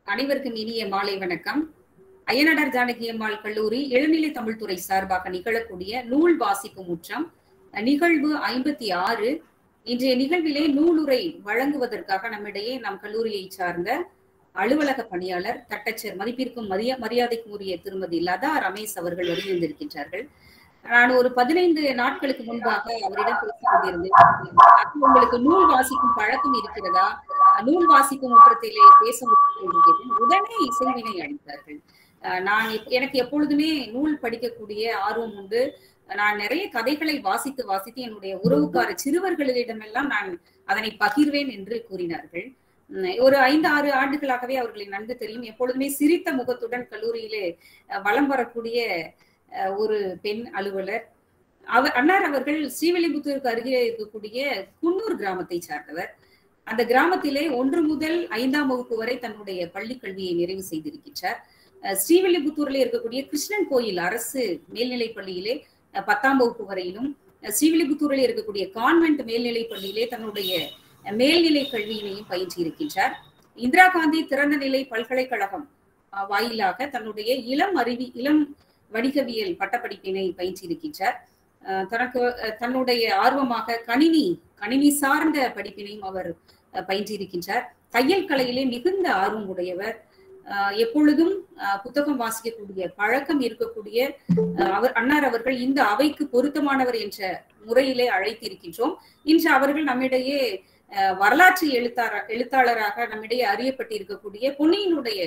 அனைவருக்கும் இனிய மாலை வணக்கம் அய்யனடார் ஜானகி அம்மாள் கல்லூரி இளநிலை தமிழ்துறை சார்பாக நிகழக்கூடிய நூல் வாசிப்பு முற்றம் நிகழ்வு ஐம்பத்தி ஆறு இன்றைய நிகழ்விலே நூலுரை வழங்குவதற்காக நம்மிடையே நம் கல்லூரியை சார்ந்த அலுவலக பணியாளர் தட்டச்சர் மதிப்பிற்கும் மரியா மரியாதைக்கும் உரிய திருமதி லதா ரமேஷ் அவர்கள் வருகின்றிருக்கின்றார்கள் நான் ஒரு பதினைந்து நாட்களுக்கு முன்பாக அவரிடம் பேசிக் கொண்டிருந்தேன் உங்களுக்கு நூல் வாசிக்கும் பழக்கம் இருக்கிறதா நூல் வாசிக்கும் முற்றத்திலே பேச முடியும் உடனே இசைவினை அளித்தார்கள் நான் எனக்கு எப்பொழுதுமே நூல் படிக்கக்கூடிய ஆர்வம் உண்டு நான் நிறைய கதைகளை வாசித்து வாசித்து என்னுடைய உறவுக்கார சிறுவர்களிடமெல்லாம் நான் அதனை பகிர்வேன் என்று கூறினார்கள் ஒரு ஐந்து ஆறு ஆண்டுகளாகவே அவர்களை நன்கு தெரியும் எப்பொழுதுமே சிரித்த முகத்துடன் கல்லூரியிலே வலம் வரக்கூடிய ஒரு பெண் அலுவலர் அவர் அன்னார் அவர்கள் ஸ்ரீவில்லிபுத்தூருக்கு அருகே இருக்கக்கூடிய குன்னூர் கிராமத்தை சார்ந்தவர் அந்த கிராமத்திலே ஒன்று முதல் ஐந்தாம் வகுப்பு வரை தன்னுடைய பள்ளி கல்வியை நிறைவு செய்திருக்கின்றார் ஸ்ரீவில்லிபுத்தூர்ல இருக்கக்கூடிய கிருஷ்ணன் கோயில் அரசு மேல்நிலை பள்ளியிலே பத்தாம் வகுப்பு வரையிலும் ஸ்ரீவில்லிபுத்தூரில் இருக்கக்கூடிய கான்வென்ட் மேல்நிலை பள்ளியிலே தன்னுடைய மேல்நிலை கல்வியினையும் பயிற்சி இருக்கின்றார் இந்திரா காந்தி திறந்த நிலை பல்கலைக்கழகம் வாயிலாக தன்னுடைய இளம் அறிவி இளம் வணிகவியல் பட்டப்படிப்பினை பயின்றிருக்கின்றார் தனக்கு தன்னுடைய ஆர்வமாக கணினி கணினி சார்ந்த படிப்பினையும் அவர் பயின்றிருக்கின்றார் தையல் கலையிலே மிகுந்த ஆர்வம் உடையவர் எப்பொழுதும் புத்தகம் வாசிக்கக்கூடிய பழக்கம் இருக்கக்கூடிய அவர் அன்னார் அவர்கள் இந்த அவைக்கு பொருத்தமானவர் என்ற முறையிலே அழைத்திருக்கின்றோம் இன்று அவர்கள் நம்மிடையே வரலாற்று எழுத்தார எழுத்தாளராக நம்மிடையே அறியப்பட்டிருக்கக்கூடிய பொன்னியினுடைய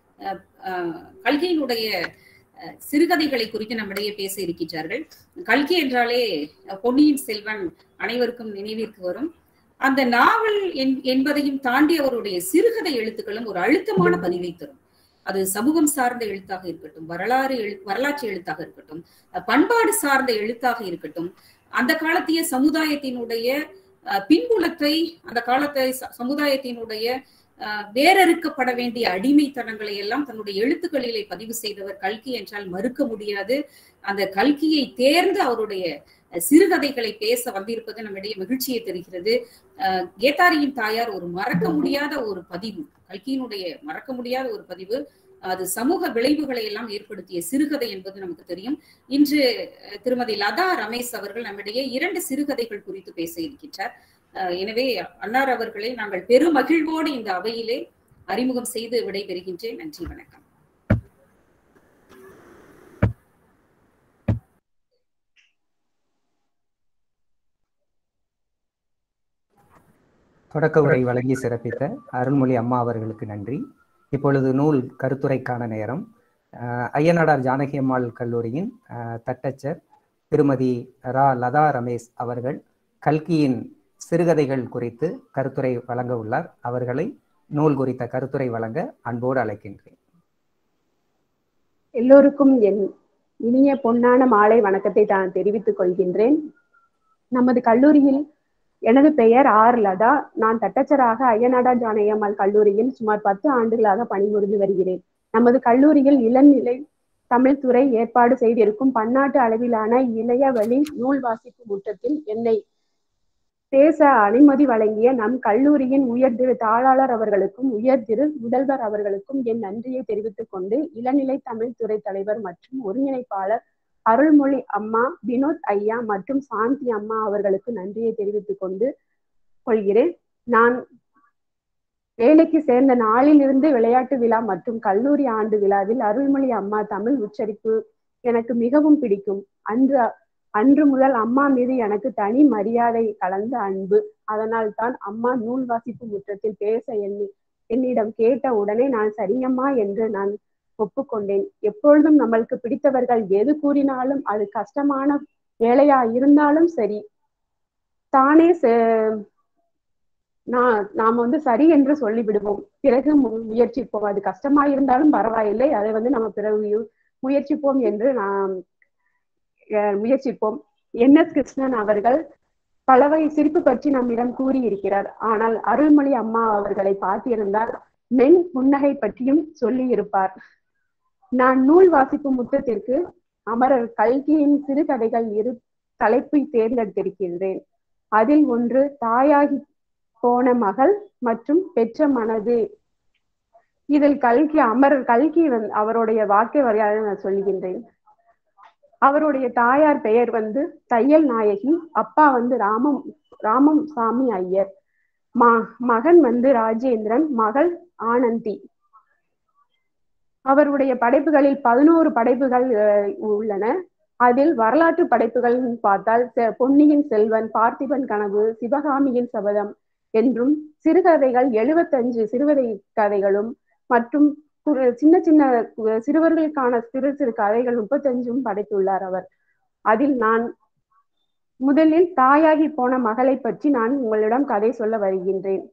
கல்கியினுடைய சிறுகதைகளை குறித்து நம்மிடையே பேச இருக்கின்றார்கள் கல்கி என்றாலே பொன்னியின் செல்வன் அனைவருக்கும் நினைவிற்கு வரும் அந்த நாவல் என்பதையும் தாண்டி அவருடைய சிறுகதை எழுத்துக்களும் ஒரு அழுத்தமான பதிவை தரும் அது சமூகம் சார்ந்த எழுத்தாக இருக்கட்டும் வரலாறு எழு வரலாற்று எழுத்தாக இருக்கட்டும் பண்பாடு சார்ந்த எழுத்தாக இருக்கட்டும் அந்த காலத்திய சமுதாயத்தினுடைய பின்புலத்தை அந்த காலத்தை சமுதாயத்தினுடைய வேறறுக்கப்பட வேண்டிய அடிமைத்தனங்களை எல்லாம் தன்னுடைய எழுத்துக்களிலே பதிவு செய்தவர் கல்கி என்றால் மறுக்க முடியாது அந்த கல்கியை தேர்ந்து அவருடைய சிறுகதைகளை பேச வந்திருப்பது நம்மிடையே மகிழ்ச்சியை தருகிறது கேத்தாரியின் தாயார் ஒரு மறக்க முடியாத ஒரு பதிவு கல்கியினுடைய மறக்க முடியாத ஒரு பதிவு அது சமூக விளைவுகளை எல்லாம் ஏற்படுத்திய சிறுகதை என்பது நமக்கு தெரியும் இன்று திருமதி லதா ரமேஷ் அவர்கள் நம்மிடையே இரண்டு சிறுகதைகள் குறித்து பேச இருக்கின்றார் எனவே அன்னார் அவர்களை நாங்கள் பெருமகிழ்வோடு இந்த அவையிலே அறிமுகம் செய்து விடைபெறுகின்றேன் நன்றி வணக்கம் தொடக்க உரை வழங்கி சிறப்பித்த அருள்மொழி அம்மா அவர்களுக்கு நன்றி இப்பொழுது நூல் கருத்துரைக்கான நேரம் ஐயனாடார் ஜானகி அம்மாள் கல்லூரியின் தட்டச்சர் திருமதி ரா லதா ரமேஷ் அவர்கள் கல்கியின் சிறுகதைகள் குறித்து கருத்துரை வழங்க உள்ளார் அவர்களை நூல் குறித்த கருத்துரை வழங்க அன்போடு அழைக்கின்றேன் எல்லோருக்கும் என் இனிய பொன்னான மாலை வணக்கத்தை நான் தெரிவித்துக் கொள்கின்றேன் நமது கல்லூரியில் எனது பெயர் ஆர் லதா நான் தட்டச்சராக ஐயனாடா ஜானகியம்மாள் கல்லூரியில் சுமார் பத்து ஆண்டுகளாக பணிபுரிந்து வருகிறேன் நமது கல்லூரியில் இளநிலை தமிழ் துறை ஏற்பாடு செய்திருக்கும் பன்னாட்டு அளவிலான இளைய வழி நூல் வாசிப்பு முற்றத்தில் என்னை பேச அனுமதி வழங்கிய நம் கல்லூரியின் உயர் திரு தாளாளர் அவர்களுக்கும் உயர் திரு முதல்வர் அவர்களுக்கும் என் நன்றியை தெரிவித்துக் கொண்டு இளநிலை தமிழ் துறை தலைவர் மற்றும் ஒருங்கிணைப்பாளர் அருள்மொழி அம்மா வினோத் ஐயா மற்றும் சாந்தி அம்மா அவர்களுக்கு நன்றியை தெரிவித்துக் கொண்டு கொள்கிறேன் நான் வேலைக்கு சேர்ந்த நாளிலிருந்து விளையாட்டு விழா மற்றும் கல்லூரி ஆண்டு விழாவில் அருள்மொழி அம்மா தமிழ் உச்சரிப்பு எனக்கு மிகவும் பிடிக்கும் அன்று அன்று முதல் அம்மா மீது எனக்கு தனி மரியாதை கலந்த அன்பு அதனால் தான் அம்மா நூல் வாசிப்பு முற்றத்தில் பேச எண்ணி என்னிடம் கேட்ட உடனே நான் சரியம்மா என்று நான் ஒப்புக்கொண்டேன் எப்பொழுதும் நம்மளுக்கு பிடித்தவர்கள் எது கூறினாலும் அது கஷ்டமான வேலையா இருந்தாலும் சரி தானே நான் நாம வந்து சரி என்று சொல்லிவிடுவோம் பிறகு முயற்சிப்போம் அது கஷ்டமா இருந்தாலும் பரவாயில்லை அதை வந்து நம்ம பிறகு முயற்சிப்போம் என்று நாம் முயற்சிப்போம் என் எஸ் கிருஷ்ணன் அவர்கள் பல வகை சிரிப்பு பற்றி நம்மிடம் கூறியிருக்கிறார் ஆனால் அருள்மொழி அம்மா அவர்களை பார்த்திருந்தால் மென் புன்னகை பற்றியும் சொல்லி இருப்பார் நான் நூல் வாசிப்பு முற்றத்திற்கு அமரர் கல்கியின் சிறுகதைகள் இரு தலைப்பை தேர்ந்தெடுத்திருக்கின்றேன் அதில் ஒன்று தாயாகி போன மகள் மற்றும் பெற்ற மனது இதில் கல்கி அமரர் கல்கி வந்து அவருடைய வாக்கை வரையாக நான் சொல்லுகின்றேன் அவருடைய தாயார் பெயர் வந்து தையல் நாயகி அப்பா வந்து ராமம் ராமம் சாமி ஐயர் ம மகன் வந்து ராஜேந்திரன் மகள் ஆனந்தி அவருடைய படைப்புகளில் பதினோரு படைப்புகள் உள்ளன அதில் வரலாற்று படைப்புகள் பார்த்தால் பொன்னியின் செல்வன் பார்த்திபன் கனவு சிவகாமியின் சபதம் என்றும் சிறுகதைகள் எழுபத்தஞ்சு சிறுகதை கதைகளும் மற்றும் சின்ன சின்ன சிறுவர்களுக்கான சிறு சிறு கதைகள் முப்பத்தஞ்சும் படைத்துள்ளார் அவர் அதில் நான் முதலில் தாயாகி போன மகளை பற்றி நான் உங்களிடம் கதை சொல்ல வருகின்றேன்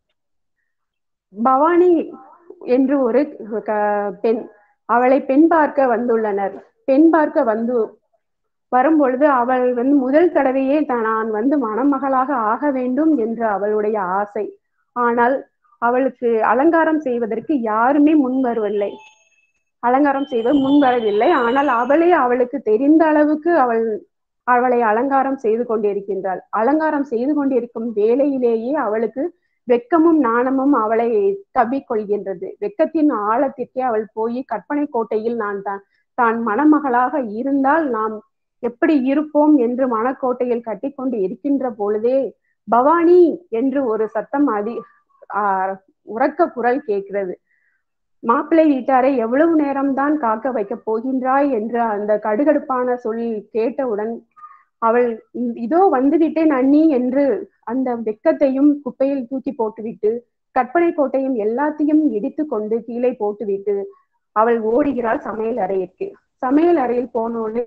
பவானி என்று ஒரு பெண் அவளை பெண் பார்க்க வந்துள்ளனர் பெண் பார்க்க வந்து வரும்பொழுது அவள் வந்து முதல் தடவையே நான் வந்து மணமகளாக ஆக வேண்டும் என்று அவளுடைய ஆசை ஆனால் அவளுக்கு அலங்காரம் செய்வதற்கு யாருமே முன் வரவில்லை அலங்காரம் செய்வது முன் வரவில்லை ஆனால் அவளே அவளுக்கு தெரிந்த அளவுக்கு அவள் அவளை அலங்காரம் செய்து கொண்டிருக்கின்றாள் அலங்காரம் செய்து கொண்டிருக்கும் வேலையிலேயே அவளுக்கு வெக்கமும் நாணமும் அவளை கவ்விக்கொள்கின்றது வெக்கத்தின் ஆழத்திற்கே அவள் போய் கற்பனை கோட்டையில் நான் தான் தான் மணமகளாக இருந்தால் நாம் எப்படி இருப்போம் என்று மனக்கோட்டையில் கட்டிக்கொண்டு இருக்கின்ற பொழுதே பவானி என்று ஒரு சத்தம் அதி ஆஹ் உறக்க குரல் கேட்கிறது மாப்பிள்ளை வீட்டாரை எவ்வளவு நேரம்தான் காக்க வைக்க போகின்றாய் என்று அந்த கடுகடுப்பான சொல் கேட்டவுடன் அவள் இதோ வந்துவிட்டேன் அண்ணி என்று அந்த வெக்கத்தையும் குப்பையில் தூக்கி போட்டுவிட்டு கற்பனை கோட்டையும் எல்லாத்தையும் இடித்து கொண்டு கீழே போட்டுவிட்டு அவள் ஓடுகிறாள் சமையல் அறையிற்கு சமையல் அறையில் போனோடு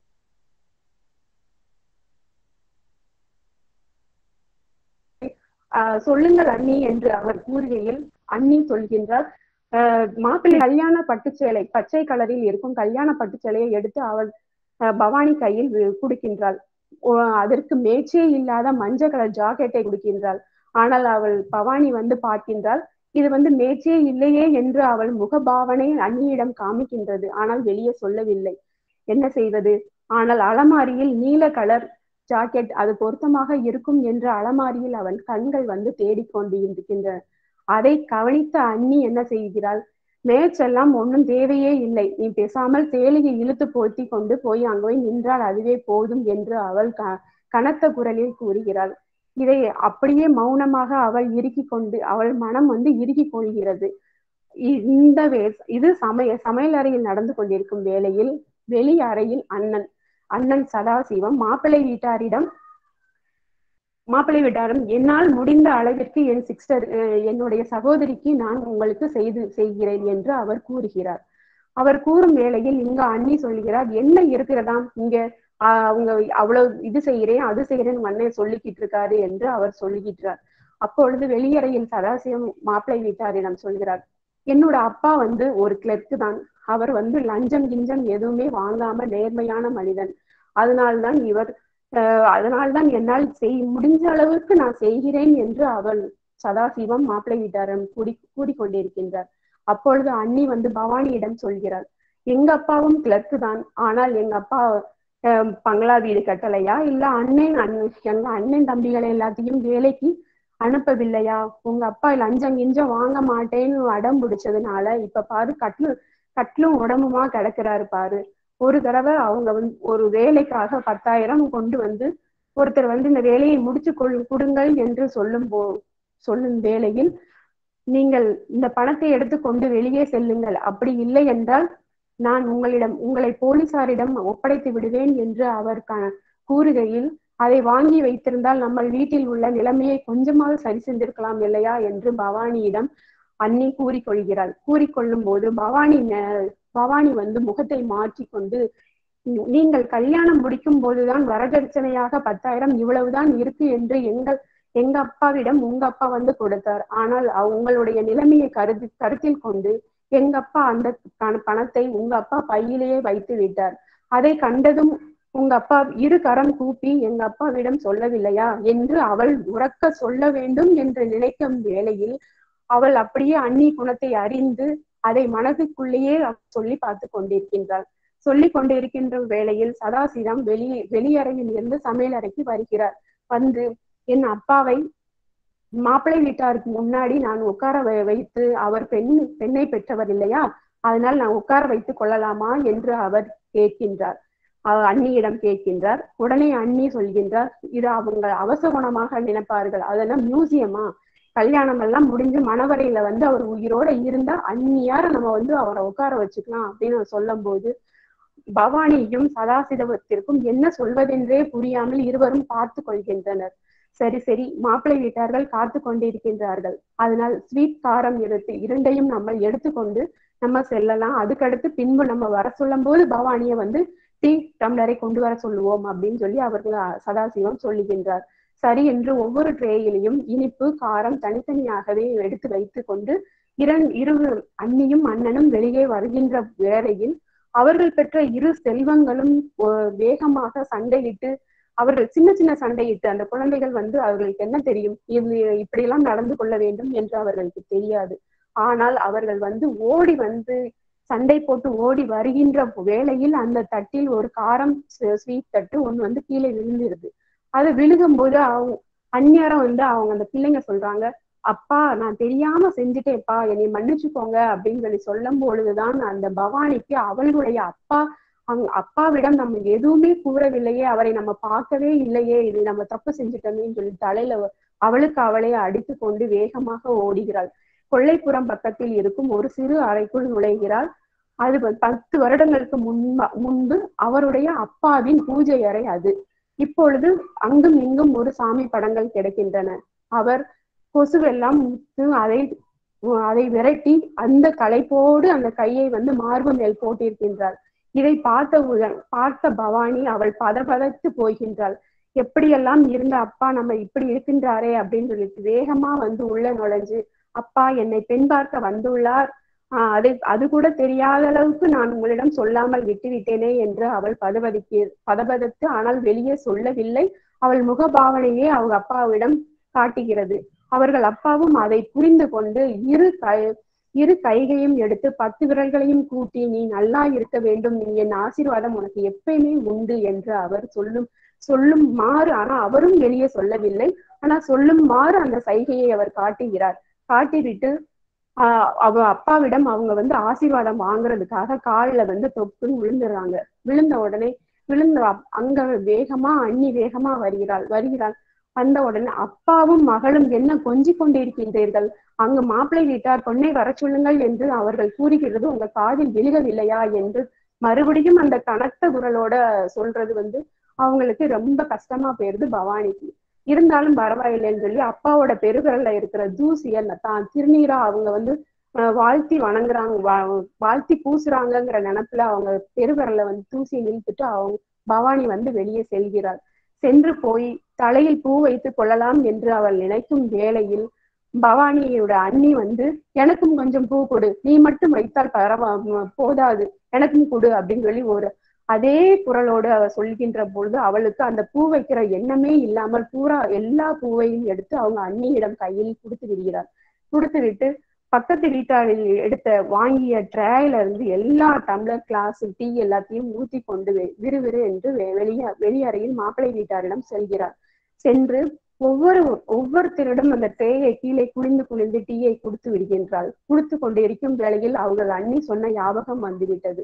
சொல்லுங்கள் அண்ணி என்று அவர் கூறுகையில் அண்ணி சொல்கின்றார் மாப்பிள்ளை கல்யாண பட்டுச்சேலை பச்சை கலரில் இருக்கும் கல்யாண பட்டுச்சேலையை எடுத்து அவள் பவானி கையில் கொடுக்கின்றாள் அதற்கு மேய்ச்சே இல்லாத மஞ்சள் கலர் ஜாக்கெட்டை கொடுக்கின்றாள் ஆனால் அவள் பவானி வந்து பார்க்கின்றாள் இது வந்து மேய்ச்சே இல்லையே என்று அவள் முகபாவனை அண்ணியிடம் காமிக்கின்றது ஆனால் வெளியே சொல்லவில்லை என்ன செய்வது ஆனால் அலமாரியில் நீல கலர் ஜாக்கெட் அது பொருத்தமாக இருக்கும் என்று அலமாரியில் அவன் கண்கள் வந்து தேடிக்கொண்டு இருக்கின்றன அதை கவனித்த அண்ணி என்ன செய்கிறாள் மேய்ச்செல்லாம் ஒன்றும் தேவையே இல்லை நீ பேசாமல் சேலையை இழுத்து போர்த்தி கொண்டு போய் அங்கே போய் நின்றால் அதுவே போதும் என்று அவள் க கனத்த குரலில் கூறுகிறாள் இதை அப்படியே மௌனமாக அவள் இறுக்கி கொண்டு அவள் மனம் வந்து இறுகி கொள்கிறது இந்த வே இது சமைய சமையல் அறையில் நடந்து கொண்டிருக்கும் வேளையில் வெளி அறையில் அண்ணன் அண்ணன் சதாசிவம் மாப்பிள்ளை வீட்டாரிடம் மாப்பிள்ளை வீட்டாரும் என்னால் முடிந்த அளவிற்கு என் சிஸ்டர் என்னுடைய சகோதரிக்கு நான் உங்களுக்கு செய்து செய்கிறேன் என்று அவர் கூறுகிறார் அவர் கூறும் வேளையில் இங்க அண்ணி சொல்கிறார் என்ன இருக்கிறதாம் இங்க அவங்க அவ்வளவு இது செய்கிறேன் அது செய்கிறேன் அண்ணன் சொல்லிக்கிட்டு இருக்காரு என்று அவர் சொல்லுகிறார் அப்பொழுது வெளியறையில் சதாசிவம் மாப்பிள்ளை வீட்டாரிடம் சொல்கிறார் என்னோட அப்பா வந்து ஒரு கிளர்க்கு தான் அவர் வந்து லஞ்சம் கிஞ்சம் எதுவுமே வாங்காம நேர்மையான மனிதன் அதனால்தான் இவர் அதனால்தான் என்னால் செய் முடிஞ்ச அளவுக்கு நான் செய்கிறேன் என்று அவள் சதாசிவம் மாப்பிள்ளை வீட்டாரம் கூடி கூறிக்கொண்டிருக்கின்றார் அப்பொழுது அண்ணி வந்து பவானியிடம் சொல்கிறார் எங்க அப்பாவும் கிளர்க்கு தான் ஆனால் எங்க அப்பா பங்களா வீடு கட்டலையா இல்ல அண்ணன் அண்ணன் எங்க அண்ணன் தம்பிகளை எல்லாத்தையும் வேலைக்கு அனுப்பவில்லையா உங்க அப்பா லஞ்சம் கிஞ்சம் வாங்க மாட்டேன்னு அடம் பிடிச்சதுனால இப்ப பாரு கட்லு கட்லும் உடம்புமா கிடக்குறாரு பாரு ஒரு தடவை அவங்க வந்து ஒரு வேலைக்காக பத்தாயிரம் கொண்டு வந்து ஒருத்தர் வந்து இந்த வேலையை முடிச்சு கொள் கொடுங்கள் என்று சொல்லும் போ சொல்லும் வேளையில் நீங்கள் இந்த பணத்தை எடுத்து கொண்டு வெளியே செல்லுங்கள் அப்படி இல்லை என்றால் நான் உங்களிடம் உங்களை போலீசாரிடம் ஒப்படைத்து விடுவேன் என்று அவர் கூறுகையில் அதை வாங்கி வைத்திருந்தால் நம்ம வீட்டில் உள்ள நிலைமையை கொஞ்சமாவது சரி செஞ்சிருக்கலாம் இல்லையா என்று பவானியிடம் அண்ணி கூறிக்கொள்கிறாள் கூறிக்கொள்ளும் போது பவானி பவானி வந்து முகத்தை மாற்றி கொண்டு நீங்கள் கல்யாணம் முடிக்கும் போதுதான் வரதட்சணையாக பத்தாயிரம் இவ்வளவுதான் இருக்கு என்று எங்கள் எங்க அப்பாவிடம் உங்க அப்பா வந்து கொடுத்தார் ஆனால் உங்களுடைய நிலைமையை கருதி கருத்தில் கொண்டு எங்க அப்பா அந்த பணத்தை உங்க அப்பா பையிலேயே வைத்து விட்டார் அதை கண்டதும் உங்க அப்பா இரு கரம் கூப்பி எங்க அப்பாவிடம் சொல்லவில்லையா என்று அவள் உறக்க சொல்ல வேண்டும் என்று நினைக்கும் வேளையில் அவள் அப்படியே அன்னி குணத்தை அறிந்து அதை மனதுக்குள்ளேயே சொல்லி பார்த்து கொண்டிருக்கின்றாள் சொல்லி கொண்டிருக்கின்ற வேளையில் சதாசிவம் வெளி வெளியறையில் இருந்து சமையல் அறைக்கு வருகிறார் வந்து என் அப்பாவை மாப்பிள்ளை வீட்டாருக்கு முன்னாடி நான் உட்கார வைத்து அவர் பெண் பெண்ணை பெற்றவர் இல்லையா அதனால் நான் உட்கார வைத்துக் கொள்ளலாமா என்று அவர் கேட்கின்றார் அண்ணியிடம் கேட்கின்றார் உடனே அண்ணி சொல்கின்றார் இது அவங்க அவசகுணமாக நினைப்பார்கள் அதெல்லாம் மியூசியமா கல்யாணம் எல்லாம் முடிஞ்சு மணவரையில வந்து அவர் உயிரோட இருந்தா அந்நியார நம்ம வந்து அவரை உட்கார வச்சுக்கலாம் அப்படின்னு சொல்லும் போது பவானியும் சதாசிவத்திற்கும் என்ன சொல்வதென்றே புரியாமல் இருவரும் பார்த்து கொள்கின்றனர் சரி சரி மாப்பிள்ளை வீட்டார்கள் காத்து கொண்டிருக்கின்றார்கள் அதனால் ஸ்வீட் காரம் எடுத்து இரண்டையும் நம்ம எடுத்துக்கொண்டு நம்ம செல்லலாம் அதுக்கடுத்து பின்பு நம்ம வர சொல்லும் போது பவானிய வந்து டீ டம்ளரை கொண்டு வர சொல்லுவோம் அப்படின்னு சொல்லி அவர்கள் சதாசிவம் சொல்லுகின்றார் சரி என்று ஒவ்வொரு ட்ரேயிலையும் இனிப்பு காரம் தனித்தனியாகவே எடுத்து வைத்து கொண்டு இரண் இரு அண்ணியும் அண்ணனும் வெளியே வருகின்ற வேளையில் அவர்கள் பெற்ற இரு செல்வங்களும் வேகமாக சண்டையிட்டு அவர்கள் சின்ன சின்ன சண்டையிட்டு அந்த குழந்தைகள் வந்து அவர்களுக்கு என்ன தெரியும் இது இப்படியெல்லாம் நடந்து கொள்ள வேண்டும் என்று அவர்களுக்கு தெரியாது ஆனால் அவர்கள் வந்து ஓடி வந்து சண்டை போட்டு ஓடி வருகின்ற வேளையில் அந்த தட்டில் ஒரு காரம் ஸ்வீட் தட்டு ஒண்ணு வந்து கீழே விழுந்துருது அது விழுகும் போது அவங்க அந்நியாரம் வந்து அவங்க அந்த பிள்ளைங்க சொல்றாங்க அப்பா நான் தெரியாம செஞ்சுட்டேன்ப்பா என்னை மன்னிச்சுக்கோங்க அப்படின்னு சொல்லி சொல்லும் பொழுதுதான் அந்த பவானிக்கு அவளுடைய அப்பா அங் அப்பாவிடம் நம்ம எதுவுமே கூறவில்லையே அவரை நம்ம பார்க்கவே இல்லையே இது நம்ம தப்பு செஞ்சுட்டோமேன்னு சொல்லி தலையில அவளுக்கு அவளை அடித்து கொண்டு வேகமாக ஓடுகிறாள் கொள்ளைப்புறம் பக்கத்தில் இருக்கும் ஒரு சிறு அறைக்குள் நுழைகிறாள் அது பத்து வருடங்களுக்கு முன்பா முன்பு அவருடைய அப்பாவின் பூஜை அறை அது இப்பொழுது அங்கும் இங்கும் ஒரு சாமி படங்கள் கிடைக்கின்றன அவர் கொசுவெல்லாம் அதை அதை விரட்டி அந்த களைப்போடு அந்த கையை வந்து மார்பு மேல் போட்டிருக்கின்றார் இதை பார்த்த பார்த்த பவானி அவள் பதபதத்து போகின்றாள் எப்படியெல்லாம் இருந்த அப்பா நம்ம இப்படி இருக்கின்றாரே அப்படின்னு சொல்லிட்டு வேகமா வந்து உள்ள நுழைஞ்சு அப்பா என்னை பெண் பார்க்க வந்துள்ளார் ஆஹ் அதை அது கூட தெரியாத அளவுக்கு நான் உங்களிடம் சொல்லாமல் விட்டுவிட்டேனே என்று அவள் பதபதிக்கு பதபதத்து ஆனால் வெளியே சொல்லவில்லை அவள் முகபாவனையே அவங்க அப்பாவிடம் காட்டுகிறது அவர்கள் அப்பாவும் அதை புரிந்து கொண்டு இரு கை இரு கைகையும் எடுத்து பத்து விரல்களையும் கூட்டி நீ நல்லா இருக்க வேண்டும் நீ என் ஆசீர்வாதம் உனக்கு எப்பயுமே உண்டு என்று அவர் சொல்லும் சொல்லும் மாறு ஆனா அவரும் வெளியே சொல்லவில்லை ஆனா சொல்லும் மாறு அந்த சைகையை அவர் காட்டுகிறார் காட்டிவிட்டு ஆஹ் அவ அப்பாவிடம் அவங்க வந்து ஆசீர்வாதம் வாங்குறதுக்காக காலில் வந்து தொப்புன்னு விழுந்துடுறாங்க விழுந்த உடனே விழுந்த அங்க வேகமா அண்ணி வேகமா வருகிறாள் வருகிறாள் வந்த உடனே அப்பாவும் மகளும் என்ன கொஞ்சி கொண்டிருக்கின்றீர்கள் அங்கு மாப்பிள்ளை வீட்டார் பொண்ணை வர சொல்லுங்கள் என்று அவர்கள் கூறுகிறது உங்க காதில் விழுகவில்லையா என்று மறுபடியும் அந்த கனத்த குரலோட சொல்றது வந்து அவங்களுக்கு ரொம்ப கஷ்டமா போயிருது பவானிக்கு இருந்தாலும் பரவாயில்லைன்னு சொல்லி அப்பாவோட பெருவிரல்ல இருக்கிற தூசிய தான் திருநீரா அவங்க வந்து வாழ்த்தி வணங்குறாங்க வாழ்த்தி பூசுறாங்கங்கிற நினப்புல அவங்க பெருவிரல்ல வந்து தூசியை நிறுத்துட்டு அவங்க பவானி வந்து வெளியே செல்கிறாள் சென்று போய் தலையில் பூ வைத்து கொள்ளலாம் என்று அவள் நினைக்கும் வேளையில் பவானியோட அண்ணி வந்து எனக்கும் கொஞ்சம் பூ கொடு நீ மட்டும் வைத்தால் பரவா போதாது எனக்கும் கொடு அப்படின்னு சொல்லி ஒரு அதே குரலோடு அவ சொல்கின்ற பொழுது அவளுக்கு அந்த பூ வைக்கிற எண்ணமே இல்லாமல் பூரா எல்லா பூவையும் எடுத்து அவங்க அண்ணியிடம் கையில் கொடுத்து விடுகிறார் கொடுத்து விட்டு பக்கத்து வீட்டாரில் எடுத்த வாங்கிய ட்ரேல இருந்து எல்லா டம்ளர் கிளாஸ் டீ எல்லாத்தையும் ஊத்தி கொண்டு விறுவிறு என்று வெளிய வெளியறையில் மாப்பிள்ளை வீட்டாரிடம் செல்கிறார் சென்று ஒவ்வொரு ஒவ்வொருத்தரிடம் அந்த ட்ரேயை கீழே குளிந்து குளிந்து டீயை கொடுத்து விடுகின்றாள் கொடுத்து கொண்டு இருக்கும் வேளையில் அவர்கள் அண்ணி சொன்ன ஞாபகம் வந்துவிட்டது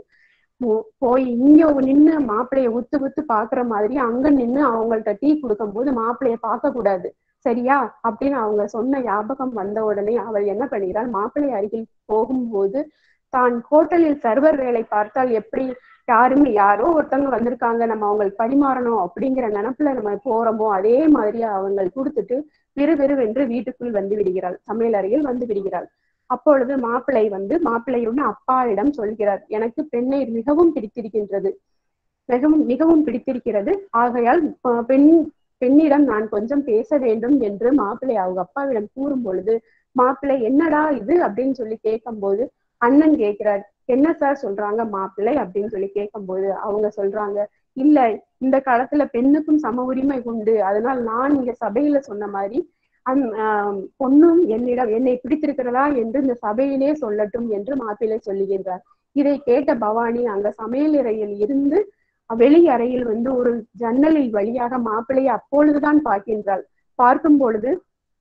போய் இங்க நின்று மாப்பிள்ளைய உத்து உத்து பாக்குற மாதிரி அங்க நின்று அவங்கள்ட்ட டீ கொடுக்கும் போது மாப்பிள்ளைய பார்க்க கூடாது சரியா அப்படின்னு அவங்க சொன்ன ஞாபகம் வந்த உடனே அவள் என்ன பண்ணுகிறாள் மாப்பிள்ளை அருகில் போகும்போது தான் ஹோட்டலில் சர்வர் வேலை பார்த்தால் எப்படி யாருமே யாரோ ஒருத்தவங்க வந்திருக்காங்க நம்ம அவங்களுக்கு பரிமாறணும் அப்படிங்கிற நினப்புல நம்ம போறோமோ அதே மாதிரி அவங்க கொடுத்துட்டு விறுவிறுவென்று வீட்டுக்குள் வந்து விடுகிறாள் சமையல் அறையில் வந்து விடுகிறாள் அப்பொழுது மாப்பிள்ளை வந்து மாப்பிள்ளையுடன் அப்பாவிடம் சொல்கிறார் எனக்கு பெண்ணை மிகவும் பிடித்திருக்கின்றது மிகவும் மிகவும் பிடித்திருக்கிறது ஆகையால் பெண் பெண்ணிடம் நான் கொஞ்சம் பேச வேண்டும் என்று மாப்பிள்ளை அவங்க அப்பாவிடம் கூறும் பொழுது மாப்பிள்ளை என்னடா இது அப்படின்னு சொல்லி கேட்கும்போது அண்ணன் கேட்கிறார் என்ன சார் சொல்றாங்க மாப்பிள்ளை அப்படின்னு சொல்லி கேட்கும்போது அவங்க சொல்றாங்க இல்ல இந்த காலத்துல பெண்ணுக்கும் சம உரிமை உண்டு அதனால் நான் இங்க சபையில சொன்ன மாதிரி அந் பொண்ணும் என்னிடம் என்னை பிடித்திருக்கிறதா என்று இந்த சபையிலே சொல்லட்டும் என்று மாப்பிள்ளை சொல்லுகின்றார் இதை கேட்ட பவானி அங்க சமையல் அறையில் இருந்து வெளி அறையில் வந்து ஒரு ஜன்னலில் வழியாக மாப்பிள்ளையை அப்பொழுதுதான் பார்க்கின்றாள் பார்க்கும் பொழுது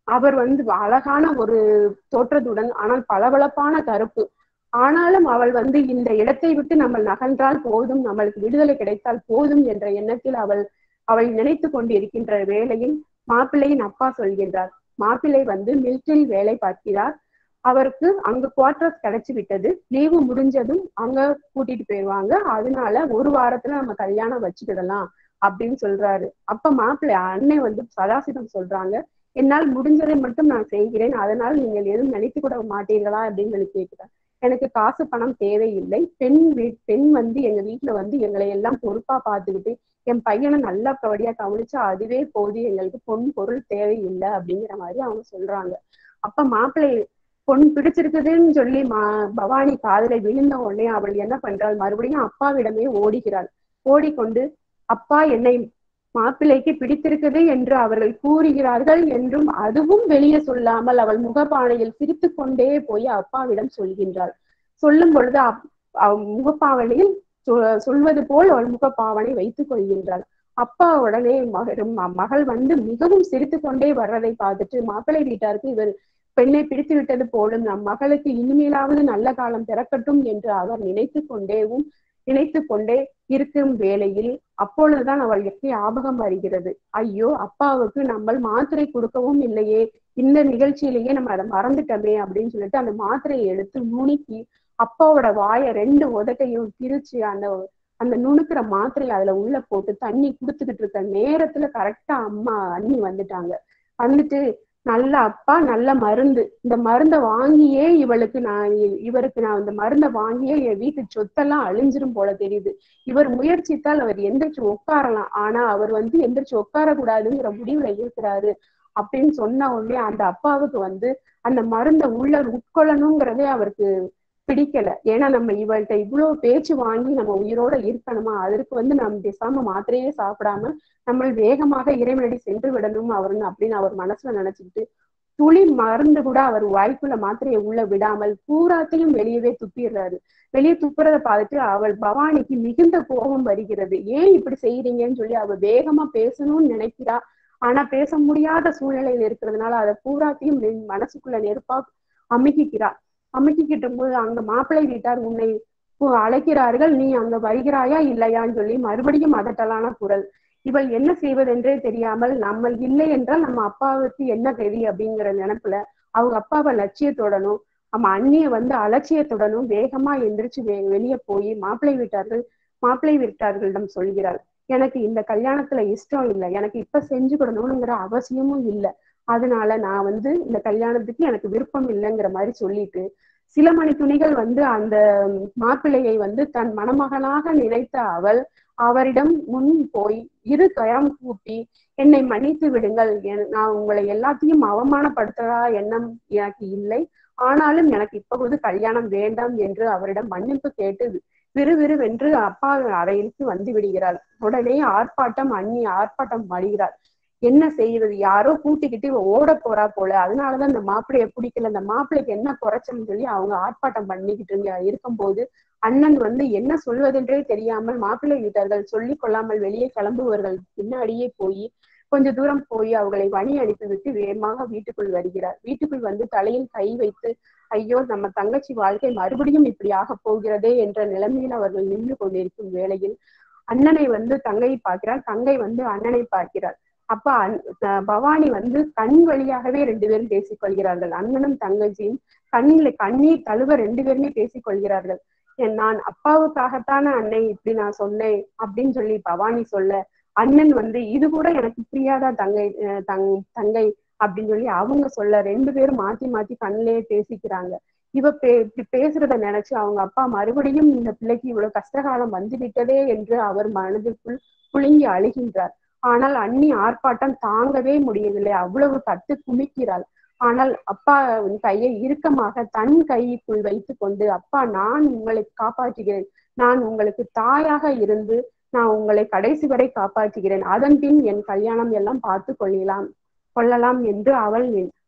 அவர் வந்து அழகான ஒரு தோற்றத்துடன் ஆனால் பளபளப்பான கருப்பு ஆனாலும் அவள் வந்து இந்த இடத்தை விட்டு நம்ம நகன்றால் போதும் நம்மளுக்கு விடுதலை கிடைத்தால் போதும் என்ற எண்ணத்தில் அவள் அவள் நினைத்து கொண்டு இருக்கின்ற வேளையில் மாப்பிள்ளையின் அப்பா சொல்கின்றார் மாப்பிள்ளை வந்து மில்ட்ரியில் வேலை பார்க்கிறார் அவருக்கு அங்க குவார்டர்ஸ் கிடைச்சு விட்டது லீவு முடிஞ்சதும் அங்க கூட்டிட்டு போயிடுவாங்க அதனால ஒரு வாரத்துல நம்ம கல்யாணம் வச்சுக்கிடலாம் அப்படின்னு சொல்றாரு அப்ப மாப்பிள்ளை அண்ணன் வந்து சதாசிவம் சொல்றாங்க என்னால் முடிஞ்சதை மட்டும் நான் செய்கிறேன் அதனால் நீங்கள் எதுவும் நினைத்து கூட மாட்டீர்களா அப்படின்னு சொல்லி கேட்கிறார் எனக்கு காசு பணம் தேவையில்லை பெண் வீ பெண் வந்து எங்க வீட்டுல வந்து எங்களை எல்லாம் பொறுப்பா பார்த்துக்கிட்டு என் பையனை நல்லா கவடியா கவனிச்சா அதுவே போதும் எங்களுக்கு பொன் பொருள் தேவையில்லை அப்படிங்கிற மாதிரி அவங்க சொல்றாங்க அப்ப மாப்பிள்ளை பொன் பிடிச்சிருக்குதுன்னு சொல்லி மா பவானி காதல விழுந்த உடனே அவள் என்ன பண்றாள் மறுபடியும் அப்பாவிடமே ஓடுகிறாள் ஓடிக்கொண்டு அப்பா என்னை மாப்பிள்ளைக்கு பிடித்திருக்குது என்று அவர்கள் கூறுகிறார்கள் என்றும் அதுவும் வெளியே சொல்லாமல் அவள் முகப்பானையில் சிரித்து கொண்டே போய் அப்பாவிடம் சொல்கின்றாள் சொல்லும் பொழுது முகப்பாவனையில் சொல்வது போல் அவள் முகப்பாவனை வைத்துக் கொள்கின்றாள் அப்பா உடனே மகள் வந்து மிகவும் சிரித்து கொண்டே வர்றதை பார்த்துட்டு மாப்பிள்ளை வீட்டாருக்கு இவர் பெண்ணை பிடித்து விட்டது போலும் நம் மகளுக்கு இனிமேலாவது நல்ல காலம் பிறக்கட்டும் என்று அவர் நினைத்து கொண்டேவும் நினைத்து கொண்டே இருக்கும் வேளையில் அப்பொழுதுதான் அவளுக்கு ஞாபகம் வருகிறது ஐயோ அப்பாவுக்கு நம்ம மாத்திரை கொடுக்கவும் இல்லையே இந்த நிகழ்ச்சியிலேயே நம்ம அதை மறந்துட்டோமே அப்படின்னு சொல்லிட்டு அந்த மாத்திரையை எடுத்து நுணுக்கி அப்பாவோட வாய ரெண்டு உதட்டையும் பிரிச்சு அந்த அந்த நுணுக்கிற மாத்திரையை அதுல உள்ள போட்டு தண்ணி குடுத்துக்கிட்டு இருக்க நேரத்துல கரெக்டா அம்மா அண்ணி வந்துட்டாங்க வந்துட்டு நல்ல அப்பா நல்ல மருந்து இந்த மருந்தை வாங்கியே இவளுக்கு நான் இவருக்கு நான் இந்த மருந்தை வாங்கியே என் வீட்டு சொத்தெல்லாம் அழிஞ்சிரும் போல தெரியுது இவர் முயற்சித்தால் அவர் எந்திரிச்சு உட்காரலாம் ஆனா அவர் வந்து எந்திரிச்சு உட்கார கூடாதுங்கிற முடிவுல இருக்கிறாரு அப்படின்னு சொன்ன உடனே அந்த அப்பாவுக்கு வந்து அந்த மருந்தை உள்ள உட்கொள்ளணுங்கிறதே அவருக்கு பிடிக்கல ஏன்னா நம்ம இவள்கிட்ட இவ்வளவு பேச்சு வாங்கி நம்ம உயிரோட இருக்கணுமா அதற்கு வந்து நம்ம பேசாம மாத்திரையே சாப்பிடாம நம்ம வேகமாக இறைவனடி சென்று விடணும் அவர்னு அப்படின்னு அவர் மனசுல நினைச்சுக்கிட்டு துளி மருந்து கூட அவர் வாய்க்குள்ள மாத்திரையை உள்ள விடாமல் பூராத்தையும் வெளியவே துப்பிடுறாரு வெளியே துப்புறத பார்த்துட்டு அவள் பவானிக்கு மிகுந்த கோபம் வருகிறது ஏன் இப்படி செய்யறீங்கன்னு சொல்லி அவ வேகமா பேசணும்னு நினைக்கிறா ஆனா பேச முடியாத சூழ்நிலையில இருக்கிறதுனால அதை பூராத்தையும் மனசுக்குள்ள நெருப்பா அமுக்கிக்கிறா அமுக்கிக்கிட்ட போது அங்க மாப்பிள்ளை வீட்டார் உன்னை அழைக்கிறார்கள் நீ அங்க வருகிறாயா இல்லையான்னு சொல்லி மறுபடியும் அதட்டலான குரல் இவள் என்ன செய்வதென்றே தெரியாமல் நம்ம இல்லை என்றால் நம்ம அப்பாவுக்கு என்ன கதி அப்படிங்கிற நினைப்புல அவங்க அப்பாவை லட்சியத்துடனும் நம்ம அண்ணிய வந்து அலட்சியத்துடனும் வேகமா எந்திரிச்சு வெ வெளியே போய் மாப்பிள்ளை வீட்டார்கள் மாப்பிள்ளை வீட்டார்களிடம் சொல்கிறாள் எனக்கு இந்த கல்யாணத்துல இஷ்டம் இல்லை எனக்கு இப்ப செஞ்சு கொடுக்கணுங்கிற அவசியமும் இல்லை அதனால நான் வந்து இந்த கல்யாணத்துக்கு எனக்கு விருப்பம் இல்லைங்கிற மாதிரி சொல்லிட்டு சில மணி துணிகள் வந்து அந்த மாப்பிள்ளையை வந்து தன் மணமகனாக நினைத்த அவள் அவரிடம் முன் போய் இரு கரம் கூப்பி என்னை மன்னித்து விடுங்கள் நான் உங்களை எல்லாத்தையும் அவமானப்படுத்துறா எண்ணம் எனக்கு இல்லை ஆனாலும் எனக்கு இப்போது கல்யாணம் வேண்டாம் என்று அவரிடம் மன்னிப்பு கேட்டு விறுவிறுவென்று அப்பா அறையிற்கு வந்து விடுகிறாள் உடனே ஆர்ப்பாட்டம் அண்ணி ஆர்ப்பாட்டம் மடிகிறாள் என்ன செய்வது யாரோ கூட்டிக்கிட்டு ஓட போறா போல அதனாலதான் இந்த மாப்பிள்ளைய பிடிக்கல இந்த மாப்பிள்ளைக்கு என்ன குறைச்சல்னு சொல்லி அவங்க ஆர்ப்பாட்டம் பண்ணிக்கிட்டு இருக்கும்போது அண்ணன் வந்து என்ன சொல்வதென்றே தெரியாமல் மாப்பிள்ளை வீட்டார்கள் சொல்லி கொள்ளாமல் வெளியே கிளம்புவர்கள் பின்னாடியே போய் கொஞ்ச தூரம் போய் அவர்களை வழி அனுப்பிவிட்டு வேகமாக வீட்டுக்குள் வருகிறார் வீட்டுக்குள் வந்து தலையில் கை வைத்து ஐயோ நம்ம தங்கச்சி வாழ்க்கை மறுபடியும் இப்படி ஆக போகிறதே என்ற நிலைமையில் அவர்கள் நின்று கொண்டிருக்கும் வேளையில் அண்ணனை வந்து தங்கையை பார்க்கிறார் தங்கை வந்து அண்ணனை பார்க்கிறார் அப்ப பவானி வந்து கண் வழியாகவே ரெண்டு பேரும் பேசிக் கொள்கிறார்கள் அண்ணனும் தங்கச்சியும் கண்ணில கண்ணீர் தழுவ ரெண்டு பேருமே பேசிக் கொள்கிறார்கள் நான் அப்பாவுக்காகத்தானே அன்னை இப்படி நான் சொன்னேன் அப்படின்னு சொல்லி பவானி சொல்ல அண்ணன் வந்து இது கூட எனக்கு புரியாதா தங்கை தங் தங்கை அப்படின்னு சொல்லி அவங்க சொல்ல ரெண்டு பேரும் மாத்தி மாத்தி கண்ணிலேயே பேசிக்கிறாங்க இவ பே இப்படி பேசுறத நினைச்சு அவங்க அப்பா மறுபடியும் இந்த பிள்ளைக்கு இவ்வளவு கஷ்டகாலம் வந்து விட்டதே என்று அவர் மனதிற்குள் புழுங்கி அழுகின்றார் ஆனால் அண்ணி ஆர்ப்பாட்டம் தாங்கவே முடியவில்லை அவ்வளவு கத்து குமிக்கிறாள் ஆனால் அப்பா கையை இறுக்கமாக தன் கைக்குள் வைத்து கொண்டு அப்பா நான் உங்களை காப்பாற்றுகிறேன் நான் உங்களுக்கு தாயாக இருந்து நான் உங்களை கடைசி வரை காப்பாற்றுகிறேன் அதன் பின் என் கல்யாணம் எல்லாம் பார்த்து கொள்ளலாம் கொள்ளலாம் என்று அவள்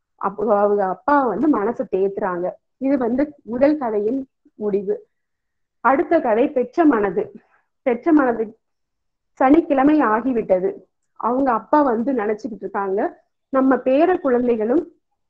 அவங்க அப்பா வந்து மனசை தேத்துறாங்க இது வந்து முதல் கதையின் முடிவு அடுத்த கதை பெற்ற மனது பெற்ற மனது சனிக்கிழமை ஆகிவிட்டது அவங்க அப்பா வந்து நினைச்சுக்கிட்டு இருக்காங்க நம்ம பேர குழந்தைகளும்